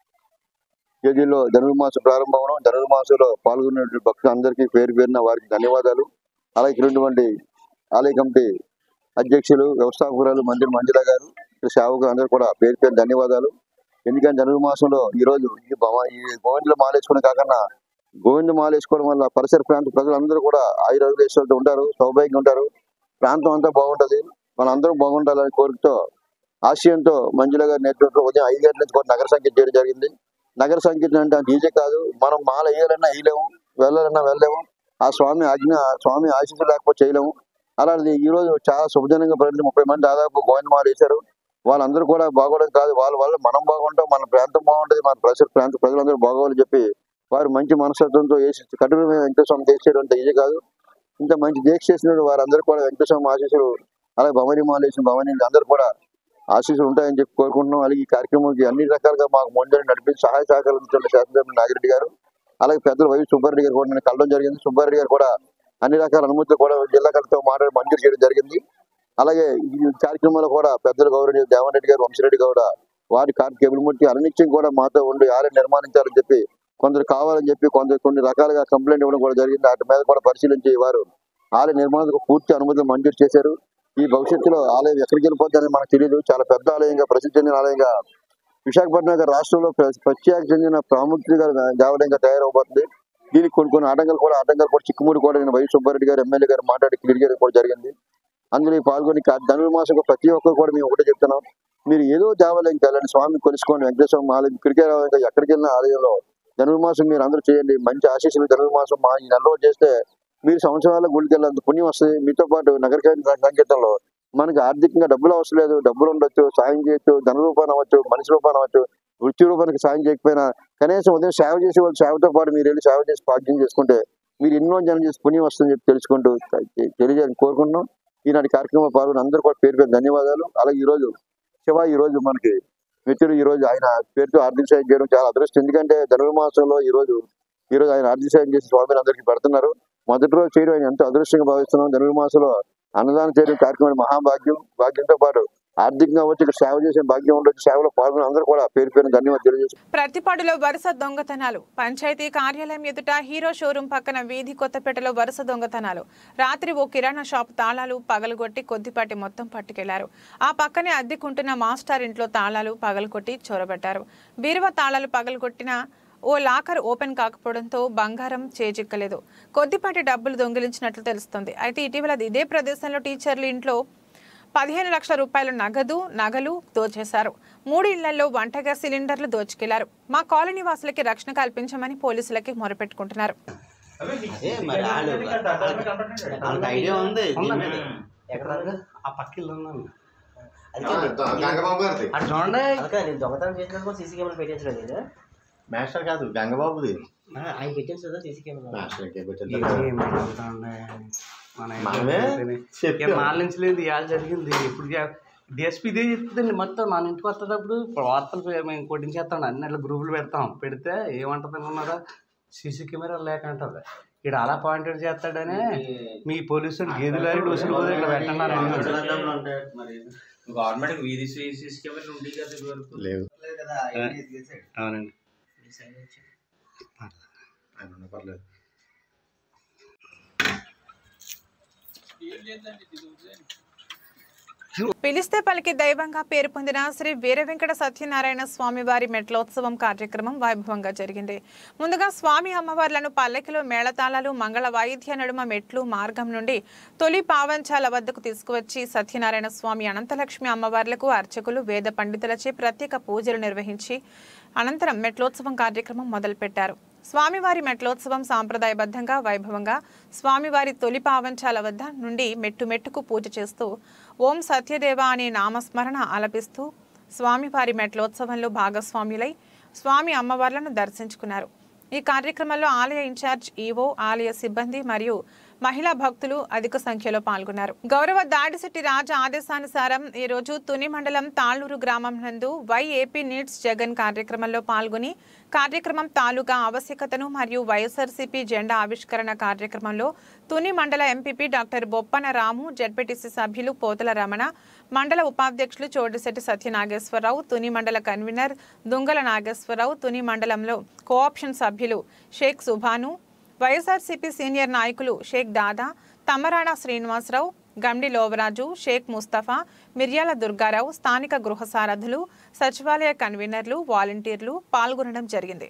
తేదీలో జనవరి మాసం ప్రారంభం జనవరి మాసంలో పాల్గొన్నటువంటి భక్తులందరికీ పేరు పేరున వారికి ధన్యవాదాలు అలాగే ఇక్కడ ఉన్నటువంటి ఆలయ కమిటీ అధ్యక్షులు వ్యవస్థాపకురాలు మంత్రి మంజుల గారు ఇక్కడ సేవకులు అందరూ కూడా పేరు పేరు ధన్యవాదాలు ఎందుకంటే జనవరి మాసంలో ఈ రోజు ఈ భవ- ఈ గోవిందులు మాలేసుకుని కాకుండా గోవింద మాలేసుకోవడం వల్ల పరిసర ప్రాంత ప్రజలందరూ కూడా ఆయుర్వేశ్వరులతో ఉంటారు సౌభాగ్యం ఉంటారు ప్రాంతం అంతా బాగుంటది మనందరం బాగుండాలని కోరికతో ఆశయంతో మంజుల గారి నేతృత్వంలో ఉదయం ఐదు గంటల నుంచి కూడా నగర సంఖ్య చేయడం జరిగింది నగర సంకీర్తన అంటే అంత ఈజీ కాదు మనం మాల వేయాలన్నా వేయలేము వెళ్ళాలన్నా వెళ్ళలేము ఆ స్వామి ఆజ్ఞ ఆ స్వామి ఆశీస్సు లేకపోతే చేయలేము అలాంటిది ఈ రోజు చాలా శుభజనంగా ప్రజలు ముప్పై మంది దాదాపు గోవిందమాల వేశారు వాళ్ళందరూ కూడా బాగోవడం కాదు వాళ్ళ వల్ల మనం బాగుంటాం మన ప్రాంతం బాగుంటుంది మన ప్రజల ప్రాంత ప్రజలందరూ బాగోవాలని చెప్పి వారు మంచి మనస్తత్వంతో వేసి కఠినమైన వెంకటస్వామి దీక్ష చేయడం అంత ఈజీ కాదు ఇంత మంచి దీక్ష చేసిన వారందరూ కూడా వెంకటస్వామి ఆశీస్సులు అలాగే భవానీ మాల వేసిన భవానీ అందరూ కూడా ఆశీస్సులు ఉంటాయని చెప్పి కోరుకుంటున్నాం అలాగే ఈ కార్యక్రమంకి అన్ని రకాలుగా మాకు ముందు నడిపించి సహాయ సహకారం ఇచ్చిన శాసనసభ్యులు నాగిరెడ్డి గారు అలాగే పెద్దలు వై సుబ్బారెడ్డి గారు కూడా నేను కలవడం జరిగింది సుబ్బారెడ్డి గారు కూడా అన్ని రకాల అనుమతులు కూడా జిల్లా కలెక్టర్తో మాట్లాడి మంజూరు చేయడం జరిగింది అలాగే ఈ కార్యక్రమంలో కూడా పెద్దలు గౌరవ దేవన్ రెడ్డి గారు వంశరెడ్డి గౌడ వారి కేబుల్మూర్తి అనిత్యం కూడా మాతో ఉండి ఆలయం నిర్మాణించాలని చెప్పి కొందరు కావాలని చెప్పి కొందరు కొన్ని రకాలుగా కంప్లైంట్ ఇవ్వడం కూడా జరిగింది వాటి మీద కూడా పరిశీలించి వారు ఆలయ నిర్మాణానికి పూర్తి అనుమతులు మంజూరు చేశారు ఈ భవిష్యత్తులో ఆలయం ఎక్కడికి వెళ్ళిపోతుందని మనకు తెలియదు చాలా పెద్ద ఆలయంగా ప్రసిద్ధి చెందిన ఆలయంగా విశాఖపట్నం గారి రాష్ట్రంలో ప్ర- ప్రత్యేక చెందిన ప్రాముఖ్యతగా దేవాలయంగా తయారవబోతుంది దీనికి కొన్ని కొన్ని ఆటంకాలు కూడా ఆటంకాలు కూడా చిక్కుముడి కూడా నేను వై సుబ్బారెడ్డి గారు ఎమ్మెల్యే గారు మాట్లాడి క్లియర్ చేయడం కూడా జరిగింది అందులో ఈ పాల్గొని కా- ధనుర్మాసం ప్రతి ఒక్కరు కూడా మేము ఒకటే చెప్తున్నాం మీరు ఏదో దేవాలయంకి వెళ్ళండి స్వామి కొలుసుకోండి వెంకటేశ్వర ఆలయం క్రికెట్ ఆలయం ఎక్కడికి వెళ్ళిన ఆలయంలో ధనుర్మాసం మీరు అందరూ చేయండి మంచి ఆశీస్సులు ధనుర్మాసం మా ఈ నెలలో చేస్తే మీరు సంవత్సరాల గుడికి వెళ్ళేంత పుణ్యం వస్తుంది మీతో పాటు నగర సంకేతంలో మనకి ఆర్థికంగా డబ్బులు అవసరం లేదు డబ్బులు ఉండొచ్చు సాయం చేయొచ్చు ధన రూపాన్ని అవ్వచ్చు మనిషి రూపాన్ని అవ్వచ్చు వృత్తి రూపానికి సాయం చేయకపోయినా కనీసం ఉదయం సేవ చేసే వాళ్ళు సేవతో పాటు మీరు వెళ్ళి సేవ చేసి భాగ్యం చేసుకుంటే మీరు ఎన్నో జనం చేసి పుణ్యం వస్తుందని చెప్పి తెలుసుకుంటూ తెలియజేయాలని కోరుకుంటున్నాం ఈనాటి కార్యక్రమంలో పాల్గొని అందరూ కూడా పేరు పేరు ధన్యవాదాలు అలాగే ఈ రోజు శివ ఈ రోజు మనకి మిత్రుడు ఈ రోజు ఆయన పేరుతో ఆర్థిక సాయం చేయడం చాలా అదృష్టం ఎందుకంటే ధనుర్మాసంలో ఈ రోజు ఈ రోజు ఆయన ఆర్థిక సాయం చేసి స్వామిని అందరికీ పెడుతున్నారు మొదటి రోజు చేయడం ఆయన ఎంతో అదృష్టంగా భావిస్తున్నాం ధనుర్మాసంలో అన్నదానం చేయడం కార్యక్రమం మహాభాగ్యం భాగ్యంతో పాటు ఆర్థికంగా వచ్చి ఇక్కడ సేవ చేసే భాగ్యం ఉండొచ్చు సేవలో పాల్గొని అందరూ కూడా పేరు పేరు ధన్యవాదాలు తెలియజేస్తున్నాం ప్రతిపాడులో వరుస దొంగతనాలు పంచాయతీ కార్యాలయం ఎదుట హీరో షోరూం పక్కన వీధి కొత్తపేటలో వరుస దొంగతనాలు రాత్రి ఓ కిరాణా షాప్ తాళాలు పగలగొట్టి కొద్దిపాటి మొత్తం పట్టుకెళ్లారు ఆ పక్కనే అద్దెకుంటున్న మాస్టర్ ఇంట్లో తాళాలు పగలగొట్టి చొరబట్టారు బీరువా తాళాలు పగలగొట్టిన ఓ లాకర్ ఓపెన్ కాకపోవడంతో బంగారం చేజిక్కలేదు కొద్దిపాటి డబ్బులు దొంగిలించినట్లు తెలుస్తుంది అయితే ఇటీవల ఇదే ప్రదేశంలో టీచర్లు ఇంట్లో పదిహేను లక్షల రూపాయల నగదు నగలు దోచేశారు మూడు ఇళ్లలో వంటగా సిలిండర్లు దోచుకెళ్లారు మా కాలనీ వాసులకి రక్షణ కల్పించమని పోలీసులకి మొరపెట్టుకుంటున్నారు అదే మరి వాళ్ళు వాళ్ళకి ఐడియా ఉంది దీని మీద. ఎక్కడ ఆ పక్కిల్లు ఉన్నాను గంగబాబు గారిది. అటు చూడండి అందుకే నేను దొంగతనం చేసినప్పుడు సీసీ కెమెరా పెట్టించలేదు ఇది మాస్టర్ కాదు గంగబాబుది ఆయన పెట్టేసి కదా సీసీ కెమెరా మాస్టర్ ఇంకేం ఏంటి, పెట్టించారు ఏం మాట్లాడుతా ఉండే? మన మనమే చెప్పాం. నాలుగు నుంచి లేదు ఇవాళ జరిగింది ఇప్పుడు డిఎస్పీ ఇదే చెప్తుందండి మొత్తం మన ఇంటికి వస్తున్నప్పుడు ఇప్పుడు వార్తలు పే- మేము కొట్టించేస్తాం అన్ని అట్లా గ్రూపులు పెడతాం పెడితే ఏమంటుంది అనుకున్నారా సీసీ కెమెరా లేక అంటుంది ఇక్కడ అలా పాయింట్ చేస్తాడనే మీ పోలీసులు గేదెలు డోసులు కూడా ఇక్కడ పెట్టన్నారు గవర్నమెంట్ వీధి సీసీ కెమెరాలు ఉండి కదా ఇది వరకు లేవు. కదా అవన్నీ తీసేసాడు. అవునండి పర్లేదు పిలిస్తే పలికి దైవంగా పేరు పొందిన శ్రీ వీర వెంకట సత్యనారాయణ స్వామి వారి మెట్లోత్సవం కార్యక్రమం వైభవంగా జరిగింది ముందుగా స్వామి అమ్మవార్లను పల్లకిలో మేళతాళాలు మంగళ వాయిద్య నడుమ మెట్లు మార్గం నుండి తొలి పావంచాల వద్దకు తీసుకువచ్చి సత్యనారాయణ స్వామి అనంతలక్ష్మి అమ్మవార్లకు అర్చకులు వేద పండితులచే ప్రత్యేక పూజలు నిర్వహించి అనంతరం మెట్లోత్సవం కార్యక్రమం మొదలుపెట్టారు స్వామివారి మెట్లోత్సవం సాంప్రదాయబద్ధంగా వైభవంగా స్వామివారి తొలి పావంచాల వద్ద నుండి మెట్టు మెట్టుకు పూజ చేస్తూ ఓం సత్యదేవ అనే నామస్మరణ ఆలపిస్తూ స్వామివారి మెట్లోత్సవంలో భాగస్వాములై స్వామి అమ్మవార్లను దర్శించుకున్నారు ఈ కార్యక్రమంలో ఆలయ ఇన్ఛార్జ్ ఈవో ఆలయ సిబ్బంది మరియు మహిళా భక్తులు అధిక సంఖ్యలో పాల్గొన్నారు గౌరవ దాడిశెట్టి రాజా ఆదేశానుసారం ఈ రోజు తుని మండలం తాళ్లూరు గ్రామం నందు వైఏపీ నీడ్స్ జగన్ కార్యక్రమంలో పాల్గొని కార్యక్రమం తాలూకా ఆవశ్యకతను మరియు వైఎస్ఆర్సీపీ జెండా ఆవిష్కరణ కార్యక్రమంలో తుని మండల MPP doctor Boppana Ramu ZPTC సభ్యులు పోతల రమణ మండల ఉపాధ్యక్షులు చోటిశెట్టి సత్యనాగేశ్వరరావు తుని మండల కన్వీనర్ దుంగల నాగేశ్వరరావు తుని మండలంలో కోఆప్షన్ సభ్యులు షేక్ సుభాను వైఎస్ఆర్సీపీ సీనియర్ నాయకులు షేక్ దాదా తమ్మరాణ శ్రీనివాసరావు గండి లోవరాజు షేక్ ముస్తఫా మిర్యాల దుర్గారావు స్థానిక గృహ సారథులు సచివాలయ కన్వీనర్లు వాలంటీర్లు పాల్గొనడం జరిగింది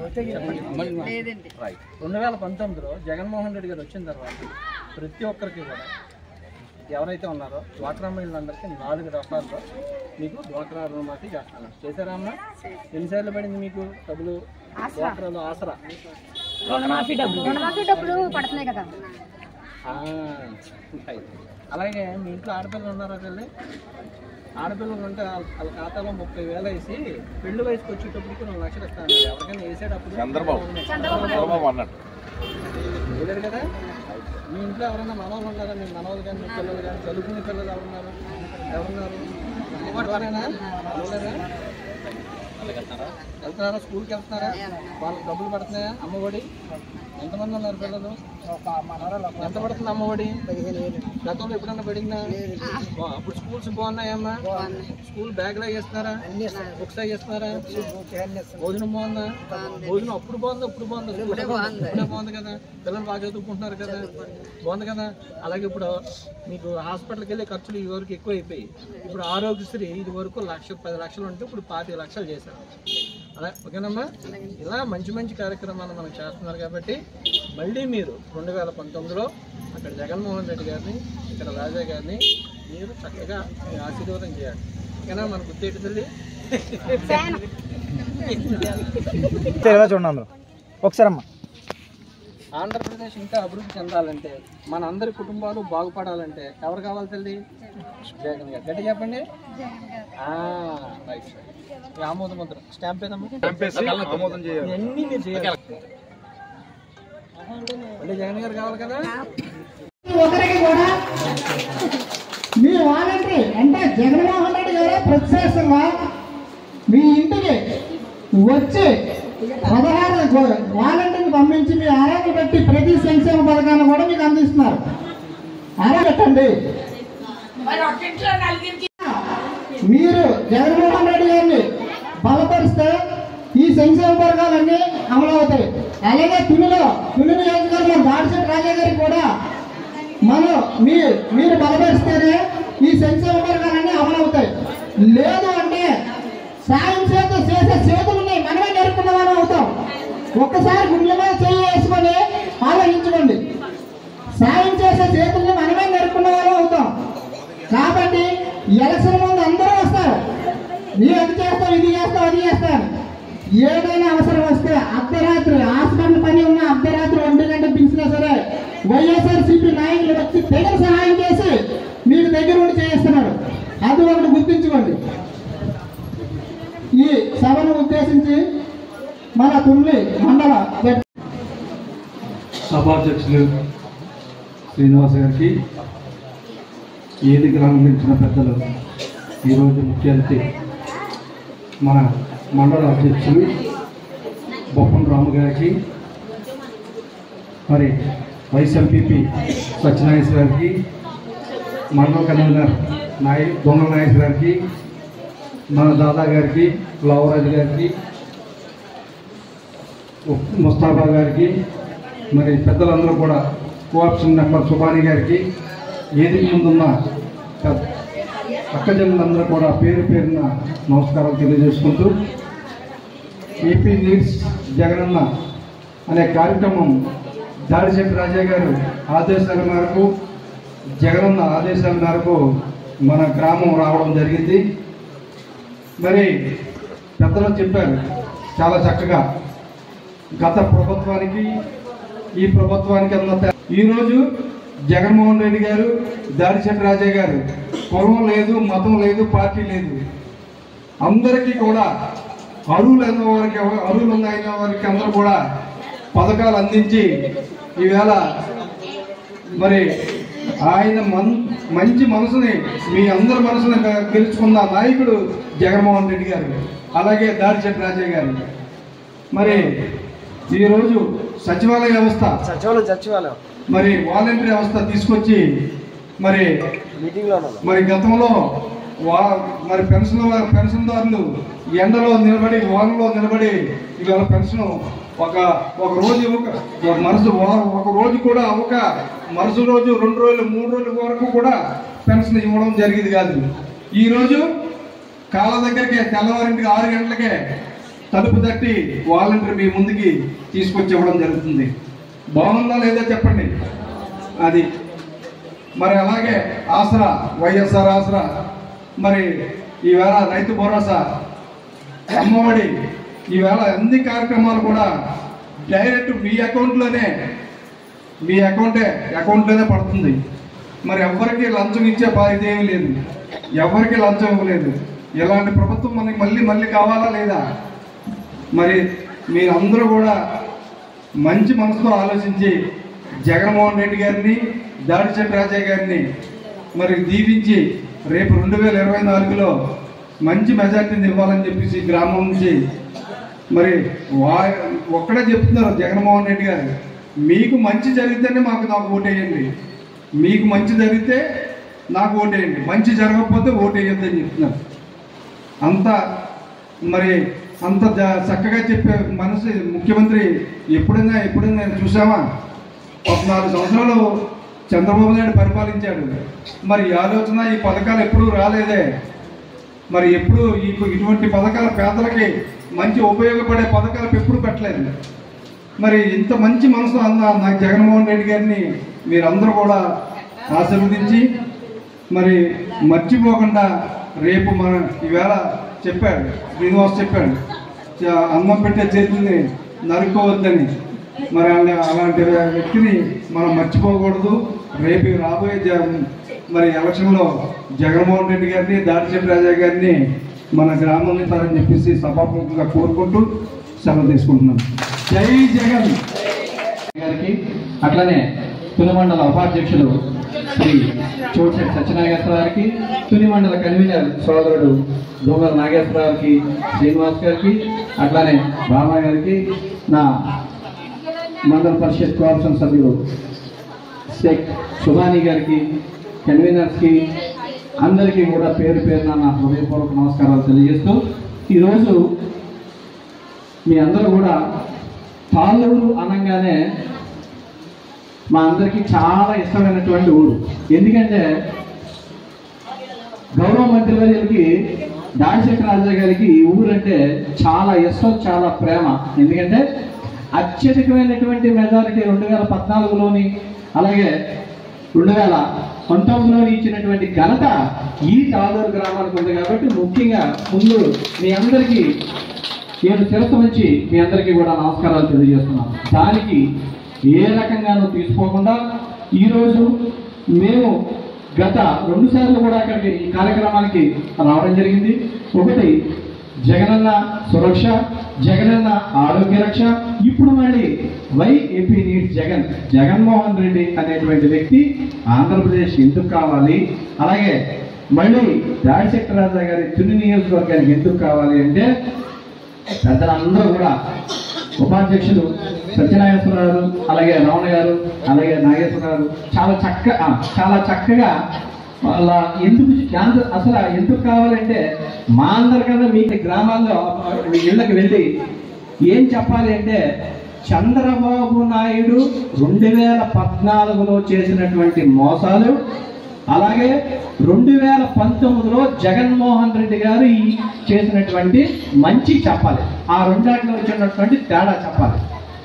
రెండు వేల పంతొమ్మిదిలో జగన్మోహన్ రెడ్డి గారు వచ్చిన తర్వాత ప్రతి ఒక్కరికి కూడా ఎవరైతే ఉన్నారో డ్వాక్రా మహిళలందరికీ నాలుగు రకాల్లో మీకు డ్వాక్రా రుణమాఫీ చేస్తాను చేశారా అమ్మా ఎన్నిసార్లు పడింది మీకు డబ్బులు డ్వాక్రాలో ఆసరా రుణమాఫీ డబ్బులు రుణమాఫీ డబ్బులు పడుతున్నాయి కదా ఆ, ఉంటాయి. అలాగే మీ ఇంట్లో ఆడపిల్లలు ఉన్నారా తల్లి ఆడపిల్లలు ఉంటే వాళ్ళ వాళ్ళ ఖాతాలో ముప్పై వేలు వేసి పెళ్లి వయసుకి వచ్చేటప్పటికి రెండు లక్షలు ఇస్తాను ఎవరికైనా వేసేటప్పుడు చంద్రబాబు. చంద్రబాబు అన్నట్టు. వేయలేరు కదా మీ ఇంట్లో ఎవరైనా మనవాళ్ళు ఉన్నారా మీ మనవాళ్ళు కానీ మీ పిల్లలు కానీ చదువుకునే పిల్లలు ఎవరున్నారు ఎవరున్నారు ఎవరైనా ఎవరైనా వెళ్తున్నారా స్కూల్కి వెళ్తున్నారా వాళ్ళకి డబ్బులు పడుతున్నాయా అమ్మఒడి ఎంతమంది ఉన్నారు పిల్లలు ఎంత పడుతుంది అమ్మఒడి గతంలో ఎప్పుడన్నా పడిందా వా, అప్పుడు స్కూల్స్ బాగున్నాయమ్మా స్కూల్ బ్యాగ్ లాగా వేస్తున్నారా బుక్స్ లాగా వేస్తున్నారా భోజనం బాగుందా భోజనం అప్పుడు బాగుందా ఇప్పుడు బాగుందా ఇప్పుడే బాగుంది కదా పిల్లలు బాగా చదువుకుంటున్నారు కదా బాగుంది కదా అలాగే ఇప్పుడు మీకు హాస్పిటల్కి వెళ్ళే ఖర్చులు ఈ వరకు ఎక్కువ అయిపోయి ఇప్పుడు ఆరోగ్యశ్రీ ఇది వరకు లక్ష పది లక్షలు ఉంటే ఇప్పుడు పాతిక లక్షలు చేశారు అలా ఓకేనమ్మా ఇలా మంచి మంచి కార్యక్రమాలు మనం చేస్తున్నారు కాబట్టి మళ్ళీ మీరు రెండు వేల పంతొమ్మిదిలో అక్కడ జగన్మోహన్ రెడ్డి గారిని ఇక్కడ రాజా గారిని మీరు చక్కగా మీ ఆశీర్వాదం చేయాలి ఓకేనా మన గుర్తేటి తల్లి ఎలా చూడండి అందరూ ఒకసారి అమ్మా ఆంధ్రప్రదేశ్ ఇంకా అభివృద్ధి చెందాలంటే మన అందరి కుటుంబాలు బాగుపడాలంటే ఎవరు కావాలి తల్లి జగన్ గారు గట్టి చెప్పండి ఆ, రైట్ ఈ ఆమోద ముద్ర స్టాంప్ ఏదమ్మా స్టాంప్ వేసి ఆమోదం చేయాలి. ఇవన్నీ మీరు చేయాలి మళ్ళీ జగన్ గారు కావాలి కదా ఒకరికి కూడా మీ వాలంటరీ అంటే జగన్మోహన్ రెడ్డి గారే ప్రత్యక్షంగా మీ ఇంటికి వచ్చి పదహారు వాలంటీర్ని పంపించి మీ ఆరోగ్య పెట్టి ప్రతి సంక్షేమ పథకాన్ని కూడా మీకు అందిస్తున్నారు ఆరోగ్యట్టండి మీరు జగన్మోహన్ రెడ్డి గారిని బలపరిస్తే ఈ సంక్షేమ పథకాలన్నీ అమలు అవుతాయి అలాగే తునిలో తుని నియోజకవర్గం దాడిశెట్టి రాజా గారికి కూడా మనం మీ మీరు బలపరిస్తేనే ఈ సంక్షేమ పథకాలన్నీ అమలు అవుతాయి లేదు అంటే సాయం చేత చేసే చేతులు ఉన్నాయి మనమే నేర్పుకున్న వాళ్ళం అవుతాం ఒక్కసారి గుండెల మీద చేయి వేసుకొని ఆలోచించుకోండి సాయం చేసే చేతుల్ని మనమే నేర్పుకున్న వాళ్ళం అవుతాం కాబట్టి ఎలక్షన్ ముందు అందరూ వస్తారు మీరు అది చేస్తాం ఇది చేస్తాం అది చేస్తాం ఏదైనా అవసరం వస్తే అర్ధరాత్రి హాస్పిటల్ పని ఉన్న అర్ధరాత్రి ఒంటి గంట పిలిచినా సరే వైఎస్ఆర్ సిపి నాయకులు వచ్చి తగిన సహాయం చేసి మీకు దగ్గర ఉండి చేయిస్తున్నారు అది ఒకటి గుర్తించుకోండి ఈ సభను ఉద్దేశించి మన తుమ్మి మండల జడ్- సభాధ్యక్షులు శ్రీనివాస్ గారికి ఏదికి రంగించిన పెద్దలు ఈరోజు ముఖ్య అతిథి మన మండల అధ్యక్షులు బొప్పన్ రాము గారికి మరి వైస్ ఎంపీపీ సత్యనాగేశ్వర గారికి మండల కన్వీనర్ నాయ దొంగల నాగేశ్వర గారికి మన దాదా గారికి లవరాజు గారికి ముస్తాఫా గారికి మరి పెద్దలందరూ కూడా కోఆప్షన్ నెంబర్ సుబాని గారికి ఏది ముందున్న పెద్ద- అక్కజనులందరూ కూడా పేరు పేరున నమస్కారం తెలియజేసుకుంటూ ఏపీ నీడ్స్ జగనన్న అనే కార్యక్రమం దాడిశెట్టి రాజా గారు ఆదేశాల మేరకు జగనన్న ఆదేశాల మేరకు మన గ్రామం రావడం జరిగింది మరి పెద్దలు చెప్పారు చాలా చక్కగా గత ప్రభుత్వానికి ఈ ప్రభుత్వానికి అన్న తే- ఈరోజు జగన్మోహన్ రెడ్డి గారు దాడిశెట్టి రాజా గారు కులం లేదు మతం లేదు పార్టీ లేదు అందరికీ కూడా అరువులైన వారికి ఎవ- అరువులు అయిన వారికి అందరూ కూడా పథకాలు అందించి ఈవేళ మరి ఆయన మన్ మంచి మనసుని మీ అందరి మనసుని గ- గెలుచుకున్న నాయకుడు జగన్మోహన్ రెడ్డి గారు అలాగే దాడిశెట్టి రాజా గారు మరి ఈరోజు సచివాలయ వ్యవస్థ సచివాలయం సచివాలయం మరి వాలంటరీ వ్యవస్థ తీసుకొచ్చి మరి మరి గతంలో వా మరి పెన్షన్ పెన్షన్దారులు ఎండలో నిలబడి వానలో నిలబడి ఇవాళ పెన్షన్ ఒక ఒక రోజు ఇవ్వక ఒక మరుస వా- ఒక రోజు కూడా ఒక మరుసటి రోజు రెండు రోజులు మూడు రోజుల వరకు కూడా పెన్షన్ ఇవ్వడం జరిగేది కాదు ఈ రోజు కాళ్ళ దగ్గరికి తెల్లవారింటికి ఆరు గంటలకే తలుపు తట్టి వాలంటీర్ మీ ముందుకి తీసుకొచ్చి ఇవ్వడం జరుగుతుంది బాగుందా లేదా చెప్పండి అది మరి అలాగే ఆసరా వైఎస్ఆర్ ఆసరా మరి ఈవేళ రైతు భరోసా అమ్మఒడి ఈవేళ అన్ని కార్యక్రమాలు కూడా డైరెక్ట్ మీ అకౌంట్లోనే మీ అకౌంటే అకౌంట్లోనే పడుతుంది మరి ఎవరికి లంచం ఇచ్చే బాధ్యత ఏమీ లేదు ఎవరికి లంచం ఇవ్వలేదు ఇలాంటి ప్రభుత్వం మనకి మళ్ళీ మళ్ళీ కావాలా లేదా మరి మీరందరూ కూడా మంచి మనసుతో ఆలోచించి జగన్మోహన్ రెడ్డి గారిని దాడిచెట్టి రాజయ్య గారిని మరి దీవించి రేపు రెండు వేల ఇరవై నాలుగులో మంచి మెజార్టీని ఇవ్వాలని చెప్పేసి ఈ గ్రామం నుంచి మరి వా ఒక్కడే చెప్తున్నారు జగన్మోహన్ రెడ్డి గారు మీకు మంచి జరిగితేనే మాకు నాకు ఓటేయండి మీకు మంచి జరిగితే నాకు ఓటేయండి మంచి జరగకపోతే ఓటేయొద్దని చెప్తున్నారు అంత మరి అంత జ- చక్కగా చెప్పే మనసు ముఖ్యమంత్రి ఎప్పుడైనా ఎప్పుడైనా నేను చూసామా పద్నాలుగు సంవత్సరాలు చంద్రబాబు నాయుడు పరిపాలించాడు మరి ఈ ఆలోచన ఈ పథకాలు ఎప్పుడూ రాలేదే మరి ఎప్పుడు ఈ ఇటువంటి పథకాలు పేదలకి మంచి ఉపయోగపడే పథకాలు ఎప్పుడు పెట్టలేదు మరి ఇంత మంచి మనసు అన్న నాకు జగన్మోహన్ రెడ్డి గారిని మీరందరూ కూడా ఆశీర్వదించి మరి మర్చిపోకుండా రేపు మన ఈవేళ చెప్పాడు శ్రీనివాస్ చెప్పాడు చ- అన్నం పెట్టే చేతుల్ని నరుక్కోవద్దని మరి అలా- అలాంటి వ్యక్తిని మనం మర్చిపోకూడదు రేపు రాబోయే జ- మరి ఎలక్షన్లో జగన్మోహన్ రెడ్డి గారిని దాడిచెట్టి రాజా గారిని మన గ్రామం ఇస్తారని చెప్పేసి సభాపూర్వకంగా కోరుకుంటూ సెలవు తీసుకుంటున్నాను జై జగన్ గారికి అట్లనే తుని మండల ఉపాధ్యక్షులు శ్రీ చోటిశెట్టి సత్యనాగేశ్వర గారికి తుని మండల కన్వీనర్ సోదరుడు దొంగల నాగేశ్వర గారికి శ్రీనివాస్ గారికి అట్లానే బాబా గారికి నా మండల పరిషత్ కోఆప్షన్ సభ్యులు షేక్ సుబాని గారికి కన్వీనర్స్కి అందరికీ కూడా పేరు పేరున నా హృదయపూర్వక నమస్కారాలు తెలియజేస్తూ ఈరోజు మీ అందరూ కూడా తాళ్ళూరు అనగానే మా అందరికీ చాలా ఇష్టమైనటువంటి ఊరు ఎందుకంటే గౌరవ మంత్రి వర్యులకి దాడిశేఖర రాజా గారికి ఈ ఊరంటే చాలా ఇష్టం చాలా ప్రేమ ఎందుకంటే అత్యధికమైనటువంటి మెజారిటీ రెండు వేల పద్నాలుగులోని అలాగే రెండు వేల పంతొమ్మిదిలోని ఇచ్చినటువంటి ఘనత ఈ తాళూరు గ్రామానికి ఉంది కాబట్టి ముఖ్యంగా ముందు మీ అందరికీ నేను శిరస్సు నుంచి మీ అందరికీ కూడా నమస్కారాలు తెలియజేస్తున్నాను దానికి ఏ రకంగానూ తీసుకోకుండా ఈరోజు మేము గత రెండు సార్లు కూడా అక్కడికి ఈ కార్యక్రమానికి రావడం జరిగింది ఒకటి జగనన్న సురక్ష జగనన్న ఆరోగ్య రక్ష ఇప్పుడు మళ్ళీ why AP needs Jagan Jaganmohan Reddy అనేటువంటి వ్యక్తి ఆంధ్రప్రదేశ్ ఎందుకు కావాలి అలాగే మళ్ళీ రాజశేఖర రాజా గారి తుని నియోజకవర్గానికి ఎందుకు కావాలి అంటే పెద్దలందరూ కూడా ఉపాధ్యక్షులు సత్యనాగేశ్వరరావు గారు అలాగే రమణ గారు అలాగే నాగేశ్వర గారు చాలా చక్క ఆ, చాలా చక్కగా వాళ్ళ ఎందుకు యాంద- అసలు ఎందుకు కావాలంటే మా అందరికన్నా మీ గ్రామాల్లో మీ ఇళ్ళకి వెళ్ళి ఏం చెప్పాలి అంటే చంద్రబాబు నాయుడు రెండు వేల పద్నాలుగులో చేసినటువంటి మోసాలు అలాగే రెండు వేల పంతొమ్మిదిలో జగన్మోహన్ రెడ్డి గారు ఈ చేసినటువంటి మంచి చెప్పాలి ఆ రెండాటిలో వచ్చినటువంటి తేడా చెప్పాలి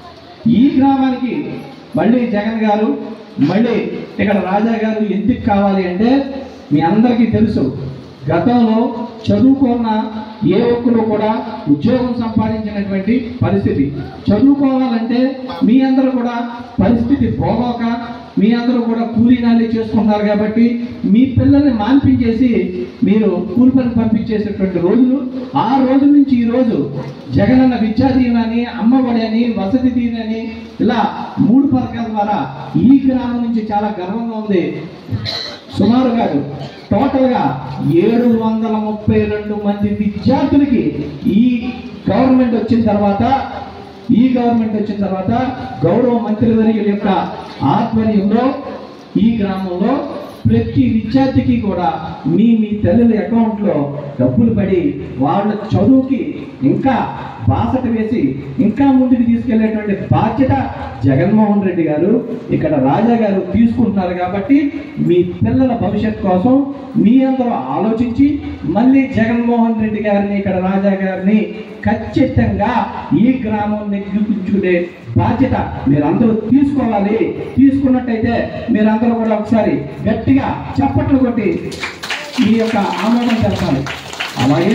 ఈ గ్రామానికి మళ్ళీ జగన్ గారు మళ్ళీ ఇక్కడ రాజా గారు ఎందుకు కావాలి అంటే మీ అందరికీ తెలుసు గతంలో చదువుకున్న ఏ ఒక్కరు కూడా ఉద్యోగం సంపాదించినటువంటి పరిస్థితి చదువుకోవాలంటే మీ అందరూ కూడా పరిస్థితి పోగోక మీ అందరూ కూడా కూలీ నాలి చేసుకుంటున్నారు కాబట్టి మీ పిల్లల్ని మాన్పించేసి మీరు కూలి పని పంపించేసేటువంటి రోజులు ఆ రోజు నుంచి ఈ రోజు జగనన్న విద్యా దీవెన అని అమ్మఒడి అని వసతి దీవెన అని ఇలా మూడు పథకాల ద్వారా ఈ గ్రామం నుంచి చాలా గర్వంగా ఉంది సుమారు కాదు టోటల్ గా ఏడు వందల ముప్పై రెండు మంది విద్యార్థులకి ఈ గవర్నమెంట్ వచ్చిన తర్వాత ఈ గవర్నమెంట్ వచ్చిన తర్వాత గౌరవ మంత్రివర్యుల యొక్క ఆధ్వర్యంలో ఈ గ్రామంలో ప్రతి విద్యార్థికి కూడా మీ మీ తల్లుల అకౌంట్లో డబ్బులు పడి వాళ్ళ చదువుకి ఇంకా బాసట వేసి ఇంకా ముందుకు తీసుకెళ్లేటువంటి బాధ్యత జగన్మోహన్ రెడ్డి గారు ఇక్కడ రాజా గారు తీసుకుంటున్నారు కాబట్టి మీ పిల్లల భవిష్యత్ కోసం మీ అందరూ ఆలోచించి మళ్ళీ జగన్మోహన్ రెడ్డి గారిని ఇక్కడ రాజా గారిని ఖచ్చితంగా ఈ గ్రామం నెగ్గించుకునే బాధ్యత మీరందరూ తీసుకోవాలి తీసుకున్నట్టయితే మీరందరూ కూడా ఒకసారి గట్టిగా చప్పట్లు కొట్టి మీ యొక్క ఆమోదం తెలపాలి అలాగే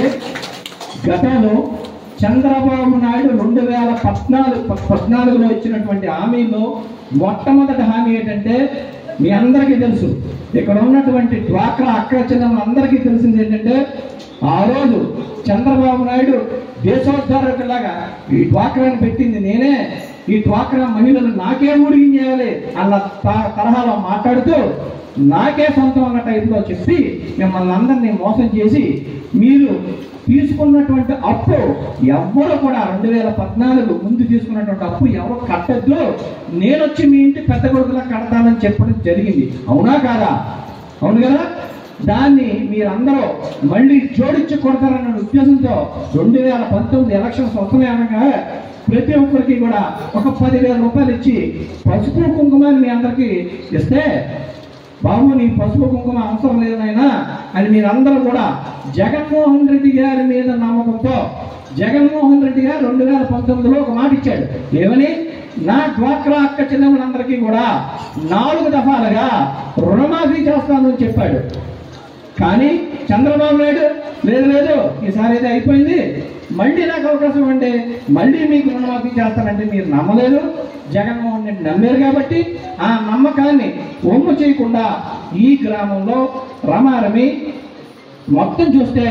గతంలో చంద్రబాబు నాయుడు రెండు వేల పద్నాలుగు పద్నాలుగులో ఇచ్చినటువంటి హామీలో మొట్టమొదటి హామీ ఏంటంటే మీ అందరికీ తెలుసు ఇక్కడ ఉన్నటువంటి డ్వాక్రా అక్క అందరికీ తెలిసింది ఏంటంటే ఆ రోజు చంద్రబాబు నాయుడు దేశోద్ధారకులాగా ఈ డ్వాక్రాని పెట్టింది నేనే ఈ డ్వాక్రా మహిళలు నాకే ఊడిగించేయాలి అన్న త- తరహాలో మాట్లాడుతూ నాకే సొంతం అన్న టైప్లో చెప్పి మిమ్మల్ని అందరినీ మోసం చేసి మీరు తీసుకున్నటువంటి అప్పు ఎవ్వరు కూడా రెండు వేల పద్నాలుగు ముందు తీసుకున్నటువంటి అప్పు ఎవరు కట్టద్దు నేను వచ్చి మీ ఇంటి పెద్ద కొడుకులా కడతానని చెప్పడం జరిగింది అవునా కాదా అవును కదా దాన్ని మీరందరూ మళ్ళీ జోడించి కొడతారన్న ఉద్దేశంతో రెండు వేల పంతొమ్మిది ఎలక్షన్స్ వస్తున్నాయి అనగా ప్రతి ఒక్కరికి కూడా ఒక పదివేల రూపాయలు ఇచ్చి పసుపు కుంకుమని మీ అందరికీ ఇస్తే బాబు నీ పసుపు కుంకుమ అవసరం లేదు నాయనా అని మీరందరూ కూడా జగన్మోహన్ రెడ్డి గారి మీద నమ్మకంతో జగన్మోహన్ రెడ్డి గారు రెండు వేల పంతొమ్మిదిలో ఒక మాట ఇచ్చాడు ఏమని నా డ్వాక్రా అక్క చిన్నములందరికీ కూడా నాలుగు దఫాలుగా రుణమాఫీ చేస్తాను అని చెప్పాడు కానీ చంద్రబాబు నాయుడు లేదు లేదు ఈసారి అయితే అయిపోయింది మళ్ళీ నాకు అవకాశం ఇవ్వండి మళ్ళీ మీకు రుణమాఫీ చేస్తానంటే మీరు నమ్మలేదు జగన్మోహన్ రెడ్డి నమ్మారు కాబట్టి ఆ నమ్మకాన్ని ఒమ్ము చేయకుండా ఈ గ్రామంలో రమారమి మొత్తం చూస్తే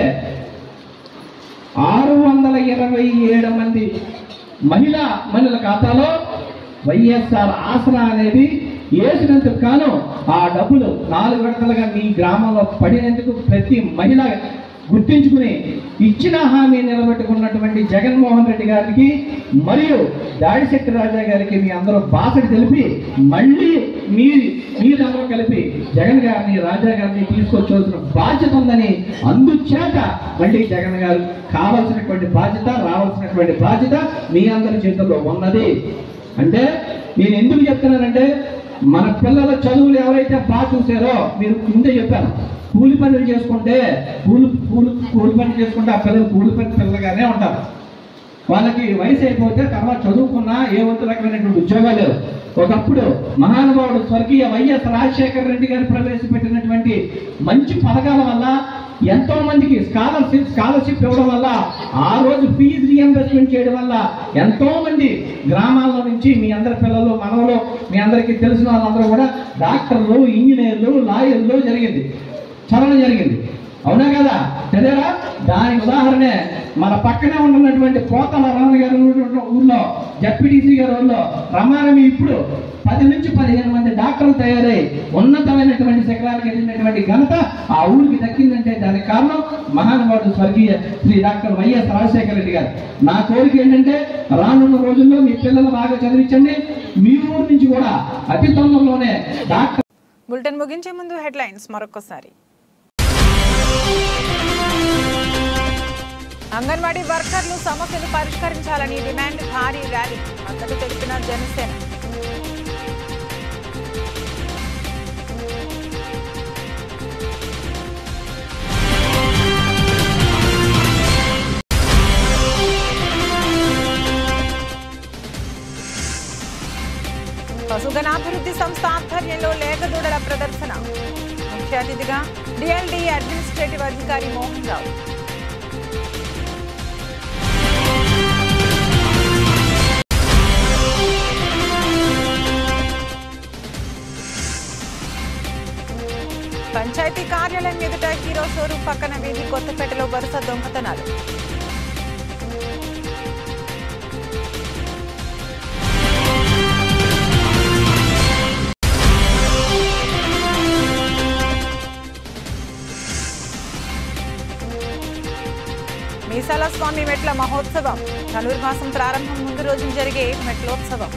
ఆరు వందల ఇరవై ఏడు మంది మహిళా మహిళల ఖాతాలో వైఎస్ఆర్ ఆసరా అనేది వేసినందుకు గాను ఆ డబ్బులు నాలుగు విడతలుగా మీ గ్రామంలో పడినందుకు ప్రతి మహిళ గుర్తించుకుని ఇచ్చిన హామీ నిలబెట్టుకున్నటువంటి జగన్మోహన్ రెడ్డి గారికి మరియు దాడిశెట్టి రాజా గారికి మీ అందరూ బాసడి తెలిపి మళ్ళీ మీ మీరందరూ కలిపి జగన్ గారిని రాజా గారిని తీసుకొచ్చాల్సిన బాధ్యత ఉందని అందుచేత మళ్ళీ జగన్ గారు కావాల్సినటువంటి బాధ్యత రావాల్సినటువంటి బాధ్యత మీ అందరి చేతుల్లో ఉన్నది అంటే నేను ఎందుకు చెప్తున్నానంటే మన పిల్లల చదువులు ఎవరైతే బాగా చూసారో మీరు ముందే చెప్పాను కూలి పనులు చేసుకుంటే కూలి కూలి కూలి పనులు చేసుకుంటే ఆ పిల్లలు కూలి పని పిల్లలుగానే ఉంటారు వాళ్ళకి వయసు అయిపోతే తర్వాత చదువుకున్నా ఏ వంతు రకమైనటువంటి ఉద్యోగాలు లేవు ఒకప్పుడు మహానుభావుడు స్వర్గీయ వైఎస్ రాజశేఖర రెడ్డి గారు ప్రవేశపెట్టినటువంటి మంచి పథకాల వల్ల ఎంతో మందికి స్కాలర్షిప్ స్కాలర్షిప్ ఇవ్వడం వల్ల ఆ రోజు ఫీజు రియంబర్స్మెంట్ చేయడం వల్ల ఎంతో మంది గ్రామాల్లో నుంచి మీ అందరి పిల్లలు మనవలు మీ అందరికీ తెలిసిన వాళ్ళందరూ కూడా డాక్టర్లు ఇంజనీర్లు లాయర్లు జరిగింది చదవడం జరిగింది అవునా కదా చదివారా దానికి ఉదాహరణే మన పక్కనే ఉన్నటువంటి పోతల రామ గారి ఊరు- ఊర్లో జడ్పీటీసీ గారి ఊర్లో రమారమి ఇప్పుడు పది నుంచి పదిహేను మంది డాక్టర్లు తయారై ఉన్నతమైనటువంటి శిఖరాలకు వెళ్ళినటువంటి ఘనత ఆ ఊరికి దక్కిందంటే దానికి కారణం మహానుభావుడు స్వర్గీయ శ్రీ డాక్టర్ వైఎస్ రాజశేఖర రెడ్డి గారు నా కోరిక ఏంటంటే రానున్న రోజుల్లో మీ పిల్లలు బాగా చదివించండి మీ ఊరు నుంచి కూడా అతి తొందరలోనే డాక్టర్ బులెటిన్ ముగించే ముందు హెడ్లైన్స్ మరొకసారి అంగన్వాడీ వర్కర్లు సమస్యలు పరిష్కరించాలని డిమాండ్ భారీ ర్యాలీ మద్దతు తెలిపిన జనసేన పశుగణాభివృద్ధి సంస్థ ఆధ్వర్యంలో లేఖదూడల ప్రదర్శన ముఖ్య అతిథిగా డిఎల్డి అడ్మినిస్ట్రేటివ్ అధికారి మోహన్ రావు పంచాయతీ కార్యాలయం ఎదుట హీరో షోరూం పక్కన వీధి కొత్తపేటలో వరుస దొంగతనాలు మీసాల స్వామి మెట్ల మహోత్సవం ధనుర్మాసం ప్రారంభం ముందు రోజు జరిగే మెట్లోత్సవం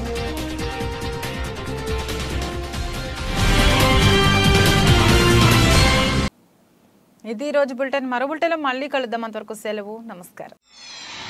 ఇది ఈ రోజు బులెటిన్ మరో బులెటిన్లో మళ్ళీ కలుద్దాం అంతవరకు సెలవు నమస్కారం